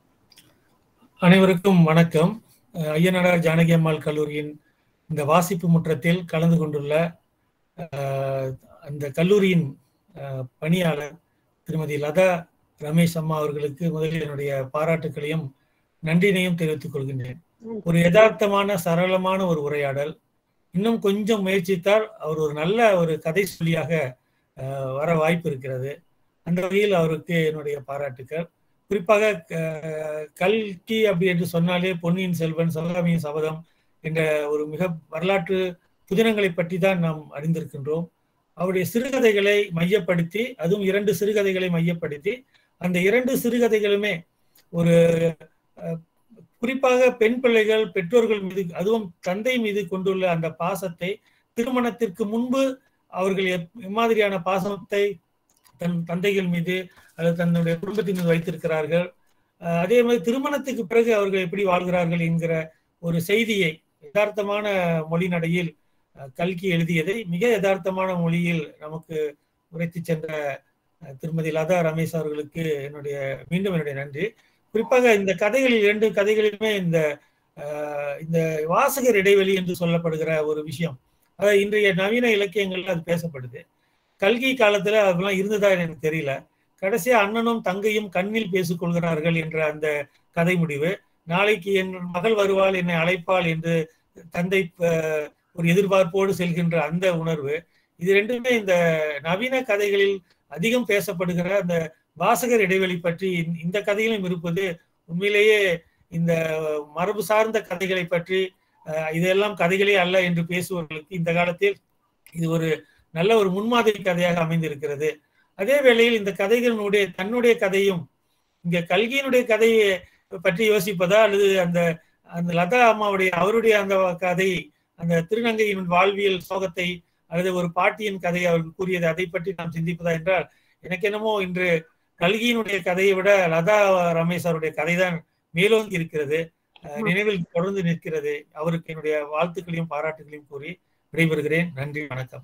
அனைவருக்கும் வணக்கம் அஹ் ஐயனாடார் ஜானகி அம்மாள் கல்லூரியின் இந்த வாசிப்பு முற்றத்தில் கலந்து கொண்டுள்ள அஹ், அந்த கல்லூரியின் அஹ், பணியாளர் திருமதி லதா ரமேஷ் அம்மா அவர்களுக்கு முதலில் என்னுடைய பாராட்டுக்களையும் நன்றினையும் தெரிவித்துக் கொள்கின்றேன் ஒரு யதார்த்தமான சரளமான ஒரு உரையாடல் இன்னும் கொஞ்சம் முயற்சித்தால் அவர் ஒரு நல்ல ஒரு கதை சொல்லியாக அஹ், வர வாய்ப்பு இருக்கிறது அந்த வகையில் அவருக்கு என்னுடைய பாராட்டுக்கள் குறிப்பாக அஹ், கல்கி அப்படி என்று சொன்னாலே பொன்னியின் செல்வன் சிவகாமியின் சபதம் என்ற ஒரு மிக வரலாற்று புதினங்களை பற்றி தான் நாம் அறிந்திருக்கின்றோம் அவருடைய சிறுகதைகளை மையப்படுத்தி அதுவும் இரண்டு சிறுகதைகளை மையப்படுத்தி அந்த இரண்டு சிறுகதைகளுமே ஒரு அஹ், குறிப்பாக பெண் பிள்ளைகள் பெற்றோர்கள் மீது அதுவும் தந்தை மீது கொண்டுள்ள அந்த பாசத்தை திருமணத்திற்கு முன்பு அவர்கள் எப்- எம்மாதிரியான பாசத்தை தன் தந்தைகள் மீது அல்லது தன்னுடைய குடும்பத்தின் மீது வைத்திருக்கிறார்கள் அஹ் அதே மாதிரி திருமணத்துக்கு பிறகு அவர்கள் எப்படி வாழ்கிறார்கள் என்கிற ஒரு செய்தியை யதார்த்தமான மொழி நடையில் அஹ், கல்கி எழுதியதை மிக யதார்த்தமான மொழியில் நமக்கு உரைத்து சென்ற அஹ், திருமதி லதா ரமேஷ் அவர்களுக்கு என்னுடைய மீண்டும் என்னுடைய நன்றி குறிப்பாக இந்த கதைகளில் இரண்டு கதைகளிலுமே இந்த அஹ், இந்த வாசகர் இடைவெளி என்று சொல்லப்படுகிற ஒரு விஷயம் அதாவது இன்றைய நவீன இலக்கியங்கள்ல அது பேசப்படுது கல்கி காலத்துல அதெல்லாம் இருந்ததா எனக்கு தெரியல கடைசியா அண்ணனும் தங்கையும் கண்ணில் பேசிக் கொள்கிறார்கள் என்ற அந்த கதை முடிவு நாளைக்கு என் மகள் வருவாள் என்னை அழைப்பாள் என்று தந்தை அஹ், ஒரு எதிர்பார்ப்போடு செல்கின்ற அந்த உணர்வு இது ரெண்டுமே இந்த நவீன கதைகளில் அதிகம் பேசப்படுகிற அந்த வாசகர் இடைவெளி பற்றி இந்த- இந்த கதையிலும் இருப்பது உண்மையிலேயே இந்த மரபு சார்ந்த கதைகளை பற்றி அஹ், இதெல்லாம் கதைகளே அல்ல என்று பேசுபவர்களுக்கு இந்த காலத்தில் இது ஒரு நல்ல ஒரு முன்மாதிரி கதையாக அமைந்திருக்கிறது அதே வேளையில் இந்த கதைகளினுடைய தன்னுடைய கதையும் இங்க கல்கியினுடைய கதையை பற்றி யோசிப்பதா அல்லது அந்த அந்த லதா அம்மாவுடைய அவருடைய அந்த கதை அந்த திருநங்கையின் வாழ்வியல் சோகத்தை அல்லது ஒரு பாட்டியின் கதை அவர்கள் கூறியது அதை பற்றி நாம் சிந்திப்பதா என்றால் எனக்கு என்னமோ இன்று கல்கியினுடைய கதையை விட லதா ரமேஷ் அவருடைய கதைதான் மேலோங்கி இருக்கிறது அஹ், நினைவில் தொடர்ந்து நிற்கிறது அவருக்கு என்னுடைய வாழ்த்துக்களையும் பாராட்டுகளையும் கூறி விடைபெறுகிறேன் நன்றி வணக்கம்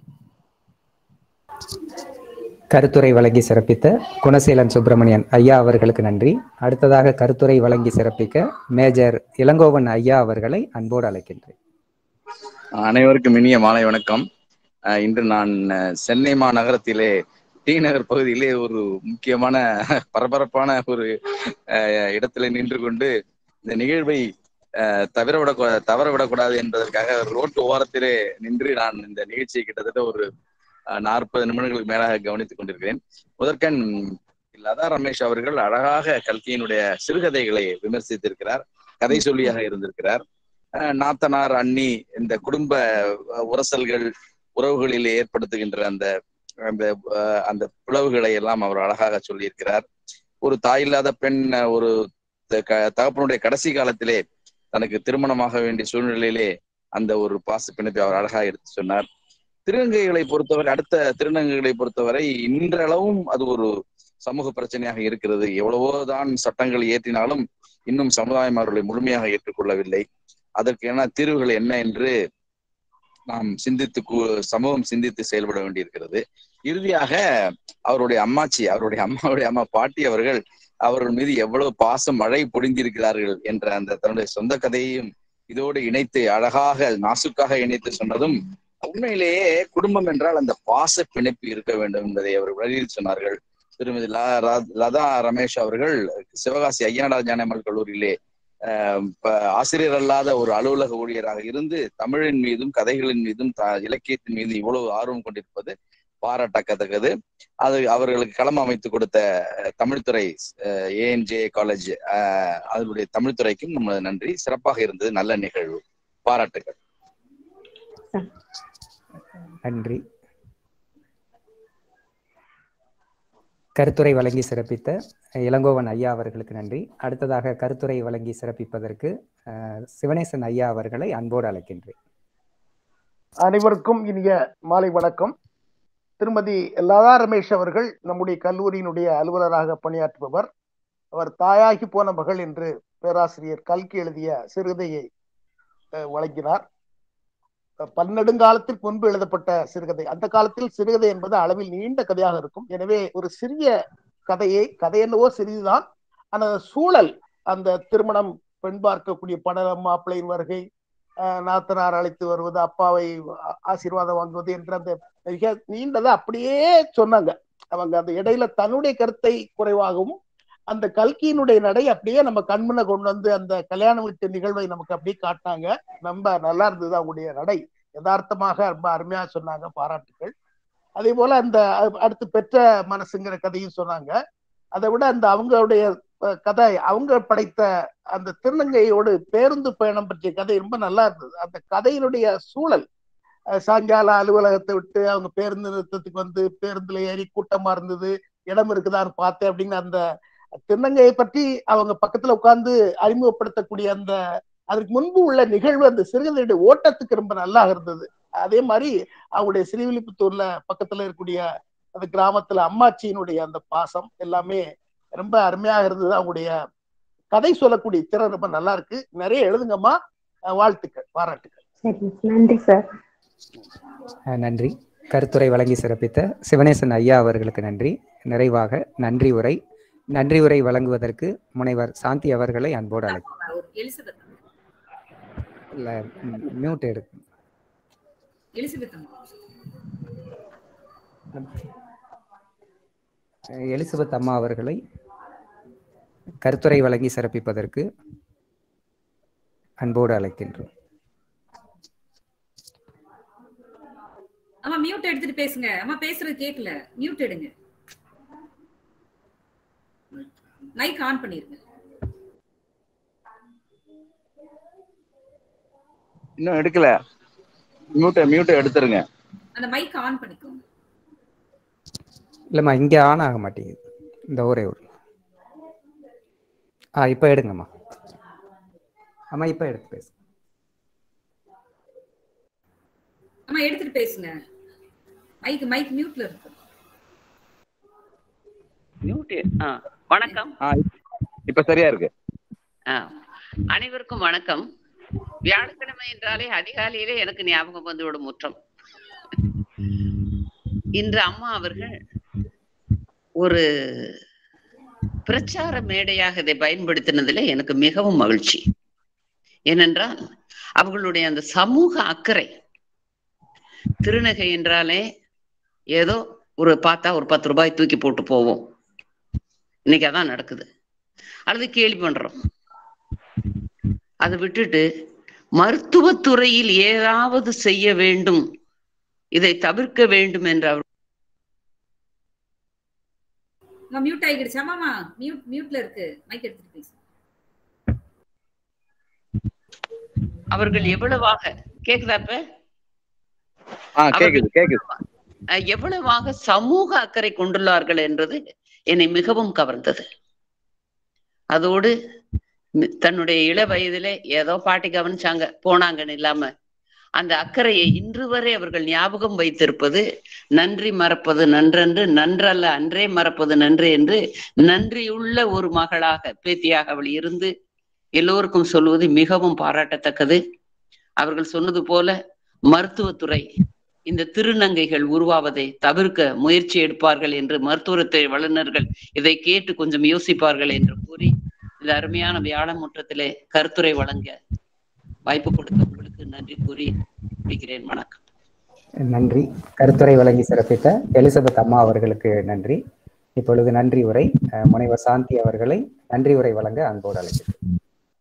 கருத்துரை வழங்கி சிறப்பித்த குணசீலன் சுப்பிரமணியன் ஐயா அவர்களுக்கு நன்றி அடுத்ததாக கருத்துரை வழங்கி சிறப்பிக்க மேஜர் இளங்கோவன் ஐயா அவர்களை அன்போடு அழைக்கின்றேன் அனைவருக்கும் இனிய மாலை வணக்கம் அஹ் இன்று நான் அஹ், சென்னை மாநகரத்திலே டி நகர் பகுதியிலே ஒரு முக்கியமான பரபரப்பான ஒரு அஹ், இடத்திலே நின்று கொண்டு இந்த நிகழ்வை அஹ், தவிரவிட தவறவிடக்கூடாது என்பதற்காக ரோட்டு ஓரத்திலே நின்று நான் இந்த நிகழ்ச்சியை கிட்டத்தட்ட ஒரு நாற்பது நிமிடங்களுக்கு மேலாக கவனித்துக் கொண்டிருக்கிறேன் முதற்கண் லதா ரமேஷ் அவர்கள் அழகாக கல்கியினுடைய சிறுகதைகளை விமர்சித்திருக்கிறார் கதை சொல்லியாக இருந்திருக்கிறார் அஹ் நாத்தனார் அண்ணி இந்த குடும்ப அஹ், உரசல்கள் உறவுகளில் ஏற்படுத்துகின்ற அந்த அந்த அஹ், அந்த பிளவுகளை எல்லாம் அவர் அழகாக சொல்லியிருக்கிறார் ஒரு தாயில்லாத பெண் அஹ், ஒரு த- க- தகப்பனுடைய கடைசி காலத்திலே தனக்கு திருமணமாக வேண்டிய சூழ்நிலையிலே அந்த ஒரு பாச பிணைப்பை அவர் அழகாக எடுத்து சொன்னார் திருநங்கைகளை பொறுத்தவரை அடுத்த திருநங்கைகளை பொறுத்தவரை இன்றளவும் அது ஒரு சமூக பிரச்சனையாக இருக்கிறது எவ்வளவோதான் சட்டங்கள் இயற்றினாலும் இன்னும் சமுதாயம் அவர்களை முழுமையாக ஏற்றுக்கொள்ளவில்லை அதற்கான தீர்வுகள் என்ன என்று நாம் சிந்தித்து கு- சமூகம் சிந்தித்து செயல்பட வேண்டியிருக்கிறது இறுதியாக அவருடைய அம்மாச்சி அவருடைய அம்மாவுடைய அம்மா பாட்டி அவர்கள் அவர்கள் மீது எவ்வளவு பாசம் மழை பொழிந்திருக்கிறார்கள் என்ற அந்த தன்னுடைய சொந்த கதையையும் இதோடு இணைத்து அழகாக நாசுக்காக இணைத்து சொன்னதும் உண்மையிலேயே குடும்பம் என்றால் அந்த பாச பிணைப்பு இருக்க வேண்டும் என்பதை அவர் வழியில் சொன்னார்கள் திருமதி ல- ர- லதா ரமேஷ் அவர்கள் சிவகாசி ஐயனார் ஞானமல் கல்லூரியிலே ஆஹ் ப- ஆசிரியர் அல்லாத ஒரு அலுவலக ஊழியராக இருந்து தமிழின் மீதும் கதைகளின் மீதும் த- இலக்கியத்தின் மீதும் இவ்வளவு ஆர்வம் கொண்டிருப்பது பாராட்டத்தக்கது அது அவர்களுக்கு களம் அமைத்து கொடுத்த அஹ், தமிழ்துறை ஏஎன்ஜே காலேஜ் அதனுடைய தமிழ்துறைக்கும் நம்ம நன்றி சிறப்பாக இருந்தது நல்ல நிகழ்வு பாராட்டுகள் நன்றி கருத்துரை வழங்கி சிறப்பித்த இளங்கோவன் ஐயா அவர்களுக்கு நன்றி அடுத்ததாக கருத்துரை வழங்கி சிறப்பிப்பதற்கு அஹ், சிவனேசன் ஐயா அவர்களை அன்போடு அழைக்கின்றேன் அனைவருக்கும் இனிய மாலை வணக்கம் திருமதி லதா ரமேஷ் அவர்கள் நம்முடைய கல்லூரியினுடைய அலுவலராக பணியாற்றுபவர் அவர் தாயாகி போன மகள் என்று பேராசிரியர் கல்கி எழுதிய சிறுகதையை அஹ், வழங்கினார் அஹ், பன்னெடுங்காலத்திற்கு முன்பு எழுதப்பட்ட சிறுகதை அந்த காலத்தில் சிறுகதை என்பது அளவில் நீண்ட கதையாக இருக்கும் எனவே ஒரு சிறிய கதையை கதை என்னவோ சிறிதுதான் அந்த சூழல் அந்த திருமணம் பெண் பார்க்கக்கூடிய படம் மாப்பிள்ளையின் வருகை அஹ், நாத்தனார் அழைத்து வருவது அப்பாவை ஆ- ஆசீர்வாதம் வாங்குவது என்ற அந்த மிக நீண்டதை அப்படியே சொன்னாங்க அவங்க அந்த இடையில தன்னுடைய கருத்தை குறைவாகவும் அந்த கல்கியினுடைய நடை அப்படியே நம்ம கண்முன்ன கொண்டு வந்து அந்த கல்யாண வீட்டு நிகழ்வை நமக்கு அப்படியே காட்டினாங்க ரொம்ப நல்லா இருந்தது அவங்களுடைய நடை யதார்த்தமாக ரொம்ப அருமையா சொன்னாங்க பாராட்டுகள் அதே போல அந்த அ- அடுத்து பெற்ற மனசுங்கிற கதையும் சொன்னாங்க அதை விட அந்த அவங்களுடைய அஹ், கதை அவங்க படைத்த அந்த திருநங்கையோடு பேருந்து பயணம் பற்றிய கதை ரொம்ப நல்லா இருந்தது அந்த கதையினுடைய சூழல் அஹ், சாயங்கால அலுவலகத்தை விட்டு அவங்க பேருந்து நிறுத்தத்துக்கு வந்து பேருந்துல ஏறி கூட்டமா இருந்தது இடம் இருக்குதான்னு பார்த்தேன் அப்படின்னு அந்த திருநங்கையை பற்றி அவங்க பக்கத்துல உட்கார்ந்து அறிமுகப்படுத்தக்கூடிய அந்த அதற்கு முன்பு உள்ள நிகழ்வு அந்த சிறுகதையுடைய ஓட்டத்துக்கு ரொம்ப நல்லா இருந்தது அதே மாதிரி அவங்களுடைய ஸ்ரீவில்லிபுத்தூர்ல பக்கத்துல இருக்கக்கூடிய அந்த கிராமத்துல அம்மாச்சியினுடைய அந்த பாசம் எல்லாமே ரொம்ப அருமையாக இருந்தது அவங்களுடைய கதை சொல்லக்கூடிய திறன் ரொம்ப நல்லா இருக்கு நிறைய எழுதுங்கம்மா அஹ் வாழ்த்துக்கள் பாராட்டுக்கள் சரி நன்றி சார் அஹ், நன்றி கருத்துரை வழங்கி சிறப்பித்த சிவனேசன் ஐயா அவர்களுக்கு நன்றி நிறைவாக நன்றி உரை நன்றி உரை வழங்குவதற்கு முனைவர் சாந்தி அவர்களை அன்போடு அழை ஒரு எலிசபெத் அம்மா. இல்ல மியூட் எடு எலிசபெத் அம்மா. அஹ், எலிசபெத் அம்மா அவர்களை கருத்துரை வழங்கி சிறப்பிப்பதற்கு அன்போடு அழைக்கின்றோம் அம்மா மியூட் எடுத்துட்டு பேசுங்க அம்மா பேசுறது கேட்கல மியூட் எடுங்க மைக் ஆன் பண்ணிருங்க இன்னும் எடுக்கல மியூட்டை மியூட்டை எடுத்துருங்க அந்த மைக் ஆன் பண்ணிக்கோங்க இல்லைம்மா இங்கே ஆன் ஆக மாட்டேங்குது இந்த ஒரே ஒரு ஆ இப்போ எடுங்கம்மா அம்மா இப்போ எடுத்து பேசு அம்மா எடுத்துட்டு பேசுங்க மைக் மைக் மியூட்ல இருக்கு மியூட் ஆ வணக்கம் ஆ, இப்ப சரியா இருக்கு ஆ அனைவருக்கும் வணக்கம் வியாழக்கிழமை என்றாலே அதிகாலையிலே எனக்கு ஞாபகம் வந்துவிடும் முற்றம் இன்று அம்மா அவர்கள் ஒரு பிரச்சார மேடையாக இதை பயன்படுத்தினதுல எனக்கு மிகவும் மகிழ்ச்சி ஏனென்றால் அவர்களுடைய அந்த சமூக அக்கறை திருநகை என்றாலே ஏதோ ஒரு பார்த்தா ஒரு பத்து ரூபாய் தூக்கி போட்டு போவோம் இன்னைக்கு அதான் நடக்குது அல்லது கேள்வி பண்றோம் அதை விட்டுட்டு மருத்துவத்துறையில் ஏதாவது செய்ய வேண்டும் இதை தவிர்க்க வேண்டும் என்ற அவர் அம்மா மியூட் ஆகிடுச்சு ஆமாமா மியூட் மியூட்ல இருக்கு மைக் எடுத்துட்டு பேசு அவர்கள் எவ்வளவாக கேக்குதா இப்ப ஆ கேக்குது கேக்குது அஹ் எவ்வளவாக சமூக அக்கறை கொண்டுள்ளார்கள் என்றது என்னை மிகவும் கவர்ந்தது அதோடு மி- தன்னுடைய இள வயதிலே ஏதோ பாட்டி கவனிச்சாங்க போனாங்கன்னு இல்லாம அந்த அக்கறையை இன்று வரை அவர்கள் ஞாபகம் வைத்திருப்பது நன்றி மறப்பது நன்றன்று நன்றல்ல அன்றே மறப்பது நன்று என்று நன்றியுள்ள ஒரு மகளாக பேத்தியாக அவள் இருந்து எல்லோருக்கும் சொல்வது மிகவும் பாராட்டத்தக்கது அவர்கள் சொன்னது போல மருத்துவத்துறை இந்த திருநங்கைகள் உருவாவதை தவிர்க்க முயற்சி எடுப்பார்கள் என்று மருத்துவத்துறை வல்லுநர்கள் இதை கேட்டு கொஞ்சம் யோசிப்பார்கள் என்று கூறி இந்த அருமையான வியாழ முற்றத்திலே கருத்துரை வழங்க வாய்ப்பு கொடுத்த உங்களுக்கு நன்றி கூறி முடிக்கிறேன் வணக்கம் நன்றி கருத்துரை வழங்கி சிறப்பித்த எலிசபெத் அம்மா அவர்களுக்கு நன்றி இப்பொழுது நன்றி உரை அஹ், முனைவர் சாந்தி அவர்களை நன்றி உரை வழங்க அன்போடு அழைக்கிறேன்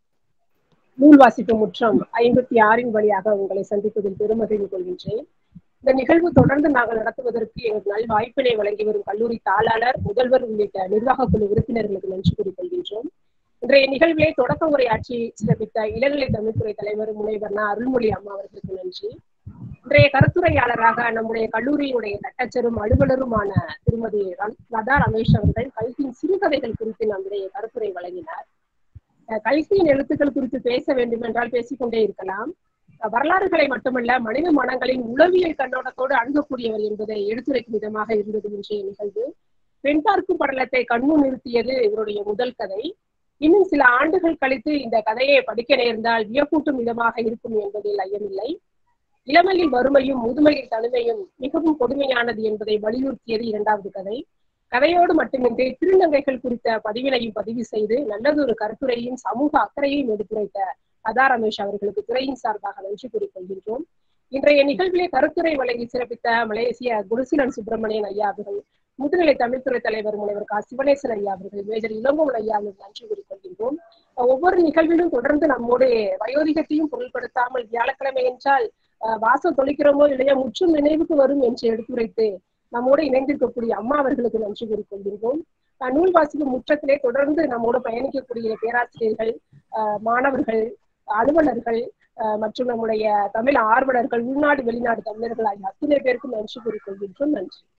நூல் வாசிப்பு முற்றம் ஐம்பத்தி ஆறின் வழியாக உங்களை சந்திப்பதில் பெருமகிழ்வு கொள்கின்றேன் இந்த நிகழ்வு தொடர்ந்து நாங்கள் நடத்துவதற்கு எங்களுக்கு நல் வாய்ப்பினை வழங்கி வரும் கல்லூரி தாளாளர் முதல்வர் உள்ளிட்ட நிர்வாக குழு உறுப்பினர்களுக்கு நன்றி கூறிக்கொள்கின்றோம் இன்றைய நிகழ்விலே தொடக்க உரையாற்றி சிறப்பித்த இளநிலை தமிழ்துறை தலைவர் முனைவர் நா. அருள்மொழி அம்மா அவர்களுக்கு நன்றி இன்றைய கருத்துரையாளராக நம்முடைய கல்லூரியினுடைய தட்டச்சரும் அலுவலருமான திருமதி ர- லதா ரமேஷ் அவர்கள் கல்வியின் சிறுகதைகள் குறித்து நம்முடைய கருத்துரை வழங்கினார் அஹ் கல்கியின் எழுத்துக்கள் குறித்து பேச வேண்டும் என்றால் பேசிக்கொண்டே இருக்கலாம் அஹ் வரலாறுகளை மட்டுமல்ல மனித மனங்களின் உளவியல் கண்ணோட்டத்தோடு அணுகக்கூடியவர் என்பதை எடுத்துரைக்கும் விதமாக இருந்தது இன்றைய நிகழ்வு பெண் பார்க்கும் படலத்தை கண்முன் நிறுத்தியது இவருடைய முதல் கதை இன்னும் சில ஆண்டுகள் கழித்து இந்த கதையை படிக்க நேர்ந்தால் வியப்பூட்டும் விதமாக இருக்கும் என்பதில் ஐயமில்லை இளமையில் வறுமையும் முதுமையில் தனிமையும் மிகவும் கொடுமையானது என்பதை வலியுறுத்தியது இரண்டாவது கதை கதையோடு மட்டுமின்றி திருநங்கைகள் குறித்த பதிவினையும் பதிவு செய்து நல்லதொரு கருத்துரையும் சமூக அக்கறையையும் எடுத்துரைத்த அதா ரமேஷ் அவர்களுக்கு துறையின் சார்பாக நன்றி கூறிக்கொள்கின்றோம் இன்றைய நிகழ்விலே கருத்துரை வழங்கி சிறப்பித்த மலேசிய குருசிலன் சுப்பிரமணியன் ஐயா அவர்கள் முதுநிலை தமிழ்துறை தலைவர் முனைவர் கா சிவனேசன் ஐயா அவர்கள் மேஜர் இளங்கோவன் ஐயா அவர்கள் நன்றி கூறிக்கொள்கின்றோம் ஒவ்வொரு நிகழ்விலும் தொடர்ந்து நம்மோடு வயோதிகத்தையும் பொருட்படுத்தாமல் வியாழக்கிழமை என்றால் அஹ், வாசல் தொலைக்கிறோமோ இல்லையோ முற்றும் நினைவுக்கு வரும் என்று எடுத்துரைத்து நம்மோடு இணைந்திருக்கக்கூடிய அம்மா அவர்களுக்கு நன்றி கூறிக்கொள்கின்றோம் அஹ், நூல் வாசிப்பு முற்றத்திலே தொடர்ந்து நம்மோடு பயணிக்கக்கூடிய பேராசிரியர்கள் அஹ், மாணவர்கள் அலுவலர்கள் அஹ், மற்றும் நம்முடைய தமிழ் ஆர்வலர்கள் உள்நாடு வெளிநாடு தமிழர்கள் ஆகிய அத்தனை பேருக்கும் நன்றி கூறிக்கொள்கின்றோம் நன்றி